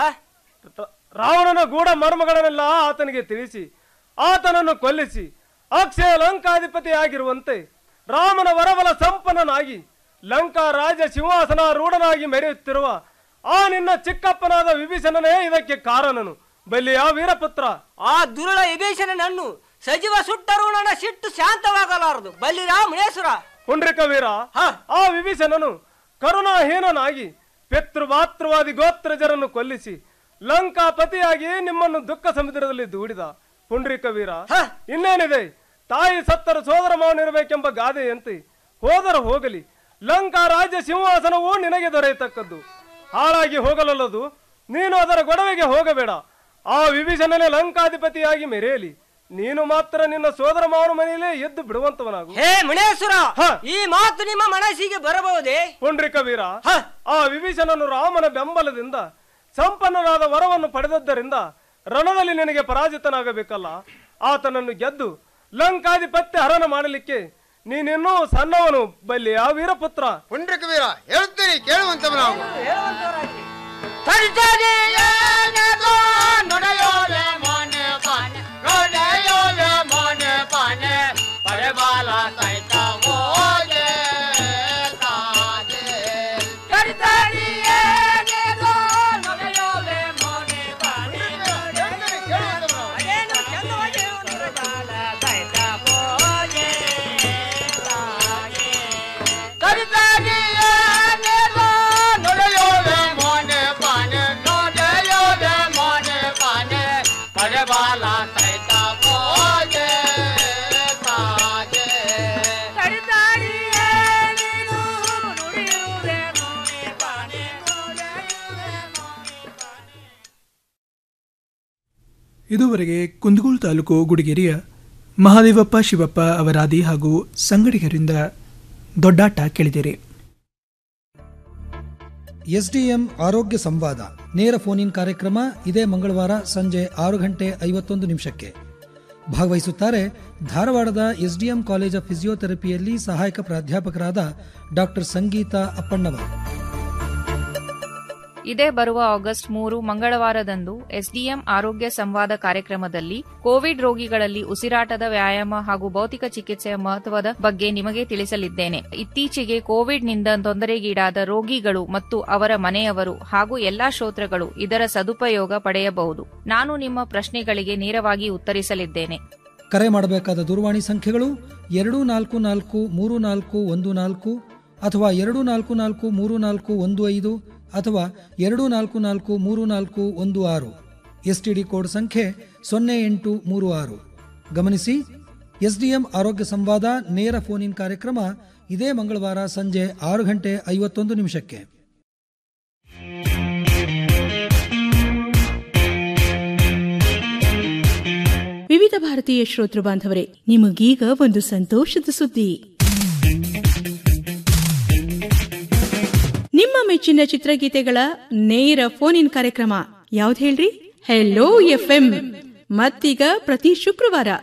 ರಾವಣನ ಗೂಢ ಮರ್ಮಗಳನ್ನೆಲ್ಲ ಆತನಿಗೆ ತಿಳಿಸಿ ಆತನನ್ನು ಕೊಲ್ಲಿಸಿ ಅಕ್ಷಯ ಲಂಕಾಧಿಪತಿ ಆಗಿರುವಂತೆ ರಾಮನ ವರಬಲ ಸಂಪನ್ನನಾಗಿ ಲಂಕಾ ರಾಜ ಸಿಂಹಾಸನ ರೂಢನಾಗಿ ಮೆರೆಯುತ್ತಿರುವ ಆ ನಿನ್ನ ಚಿಕ್ಕಪ್ಪನಾದ ವಿಭೀಷಣನೇ ಇದಕ್ಕೆ ಕಾರಣನು ಬಲ್ಲಿಯ ವೀರಪುತ್ರ ಆ ದುರುಳ ವಿಭೀಷಣನನ್ನು ಸಜೀವ ಸುಟ್ಟರೂ ನನ್ನ ಸಿಟ್ಟು ಶಾಂತವಾಗಲಾರದು ಬಲ್ಲಿರಾ ಮುನೇಶ್ವರ ಪುಂಡ್ರಿಕ ವೀರ ಆ ವಿಭೀಷಣನು ಕರುಣಾಹೀನನಾಗಿ ಪಿತೃಮಾತೃವಾದಿ ಗೋತ್ರಜರನ್ನು ಕೊಲ್ಲಿಸಿ ಲಂಕಾಪತಿಯಾಗಿ ನಿಮ್ಮನ್ನು ದುಃಖ ಸಮುದ್ರದಲ್ಲಿ ದೂಡಿದ ಪುಂಡ್ರಿಕ ವೀರ ಇನ್ನೇನಿದೆ ತಾಯಿ ಸತ್ತರು ಸೋದರ ಮಾವನಿರಬೇಕೆಂಬ ಗಾದೆಯಂತೆ ಹೋದರೆ ಹೋಗಲಿ ಲಂಕಾ ರಾಜ್ಯ ಸಿಂಹಾಸನವೂ ನಿನಗೆ ದೊರೆಯತಕ್ಕದ್ದು ಹಾಳಾಗಿ ಹೋಗಲಲ್ಲದು ನೀನು ಅದರ ಗೊಡವೆಗೆ ಹೋಗಬೇಡ ಆ ವಿಭೀಷಣನೇ ಲಂಕಾಧಿಪತಿಯಾಗಿ ಮೆರೆಯಲಿ ನೀನು ಮಾತ್ರ ನಿನ್ನ ಸೋದರ ಮಾವನ ಮನೆಯಲ್ಲೇ ಎದ್ದು ಬಿಡುವಂತವನಾಗು ಹೇ ಮುನೇಶ್ವರ ಈ ಮಾತು ನಿಮ್ಮ ಮನಸ್ಸಿಗೆ ಬರಬಹುದೇ ಪುಂಡ್ರಿಕ ವೀರ ಆ ವಿಭೀಷಣನು ರಾಮನ ಬೆಂಬಲದಿಂದ ಸಂಪನ್ನನಾದ ವರವನ್ನು ಪಡೆದದ್ದರಿಂದ ರಣದಲ್ಲಿ ನಿನಗೆ ಪರಾಜಿತನಾಗಬೇಕಲ್ಲ ಆತನನ್ನು ಗೆದ್ದು ಲಂಕಾಧಿಪತ್ಯ ಹರಣ ಮಾಡಲಿಕ್ಕೆ ನೀನಿನ್ನೂ ಸಣ್ಣವನು ಬಲ್ಲಿ ಆ ವೀರಪುತ್ರ ಪುಂಡ್ರಿಕ ವೀರ ಹೇಳ್ತೀನಿ ಕೇಳುವಂತವನಾಗು ಇದುವರೆಗೆ ಕುಂದಗೋಳ ತಾಲೂಕು ಗುಡಿಗೆರೆಯ ಮಹಾದೇವಪ್ಪ ಶಿವಪ್ಪ ಅವರಾದಿ ಹಾಗೂ ಸಂಗಡಿಗರಿಂದ ದೊಡ್ಡಾಟ ಕೇಳಿದಿರಿ ಎಸ್ಡಿಎಂ ಆರೋಗ್ಯ ಸಂವಾದ ನೇರ ಫೋನ್ ಇನ್ ಕಾರ್ಯಕ್ರಮ ಇದೇ ಮಂಗಳವಾರ ಸಂಜೆ ಆರು ಗಂಟೆ ಐವತ್ತೊಂದು ನಿಮಿಷಕ್ಕೆ ಭಾಗವಹಿಸುತ್ತಾರೆ ಧಾರವಾಡದ ಎಸ್ಡಿಎಂ ಕಾಲೇಜ್ ಆಫ್ ಫಿಸಿಯೋಥೆರಪಿಯಲ್ಲಿ ಸಹಾಯಕ ಪ್ರಾಧ್ಯಾಪಕರಾದ ಡಾಕ್ಟರ್ ಸಂಗೀತಾ ಅಪ್ಪಣ್ಣವರ್ ಇದೇ ಬರುವ ಆಗಸ್ಟ್ ಮೂರು ಮಂಗಳವಾರದಂದು ಎಸ್ಡಿಎಂ ಆರೋಗ್ಯ ಸಂವಾದ ಕಾರ್ಯಕ್ರಮದಲ್ಲಿ ಕೋವಿಡ್ ರೋಗಿಗಳಲ್ಲಿ ಉಸಿರಾಟದ ವ್ಯಾಯಾಮ ಹಾಗೂ ಭೌತಿಕ ಚಿಕಿತ್ಸೆಯ ಮಹತ್ವದ ಬಗ್ಗೆ ನಿಮಗೆ ತಿಳಿಸಲಿದ್ದೇನೆ ಇತ್ತೀಚೆಗೆ ಕೋವಿಡ್ನಿಂದ ತೊಂದರೆಗೀಡಾದ ರೋಗಿಗಳು ಮತ್ತು ಅವರ ಮನೆಯವರು ಹಾಗೂ ಎಲ್ಲಾ ಶ್ರೋತೃಗಳು ಇದರ ಸದುಪಯೋಗ ಪಡೆಯಬಹುದು ನಾನು ನಿಮ್ಮ ಪ್ರಶ್ನೆಗಳಿಗೆ ನೇರವಾಗಿ ಉತ್ತರಿಸಲಿದ್ದೇನೆ ಕರೆ ಮಾಡಬೇಕಾದ ದೂರವಾಣಿ ಸಂಖ್ಯೆಗಳು ಎರಡು ನಾಲ್ಕು ನಾಲ್ಕು ಮೂರು ನಾಲ್ಕು ಒಂದು ನಾಲ್ಕು ಅಥವಾ ಎರಡು ನಾಲ್ಕು ನಾಲ್ಕು ಮೂರು ನಾಲ್ಕು ಒಂದು ಐದು ಅಥವಾ ಎರಡು ನಾಲ್ಕು ನಾಲ್ಕು ಮೂರು ನಾಲ್ಕು ಒಂದು ಆರು ಎಸ್ಟಿಡಿ ಕೋಡ್ ಸಂಖ್ಯೆ ಸೊನ್ನೆ ಎಂಟು ಮೂರು ಆರು ಗಮನಿಸಿ ಎಸ್ಡಿಎಂ ಆರೋಗ್ಯ ಸಂವಾದ ನೇರ ಫೋನ್ ಇನ್ ಕಾರ್ಯಕ್ರಮ ಇದೇ ಮಂಗಳವಾರ ಸಂಜೆ ಆರು ಗಂಟೆ ಐವತ್ತೊಂದು ನಿಮಿಷಕ್ಕೆ ವಿವಿಧ ವಿವಿಧ ಭಾರತೀಯ ಶ್ರೋತೃ ಬಾಂಧವರೇ ನಿಮಗೀಗ ಒಂದು ಸಂತೋಷದ ಸುದ್ದಿ ನಿಮ್ಮ ಮೆಚ್ಚಿನ ಚಿತ್ರಗೀತೆಗಳ ನೇರ ಫೋನ್ ಇನ್ ಕಾರ್ಯಕ್ರಮ ಯಾವ್ದು ಹೇಳ್ರಿ ಹೆಲೋ ಎಫ್ಎಂ ಮತ್ತೀಗ ಪ್ರತಿ ಶುಕ್ರವಾರ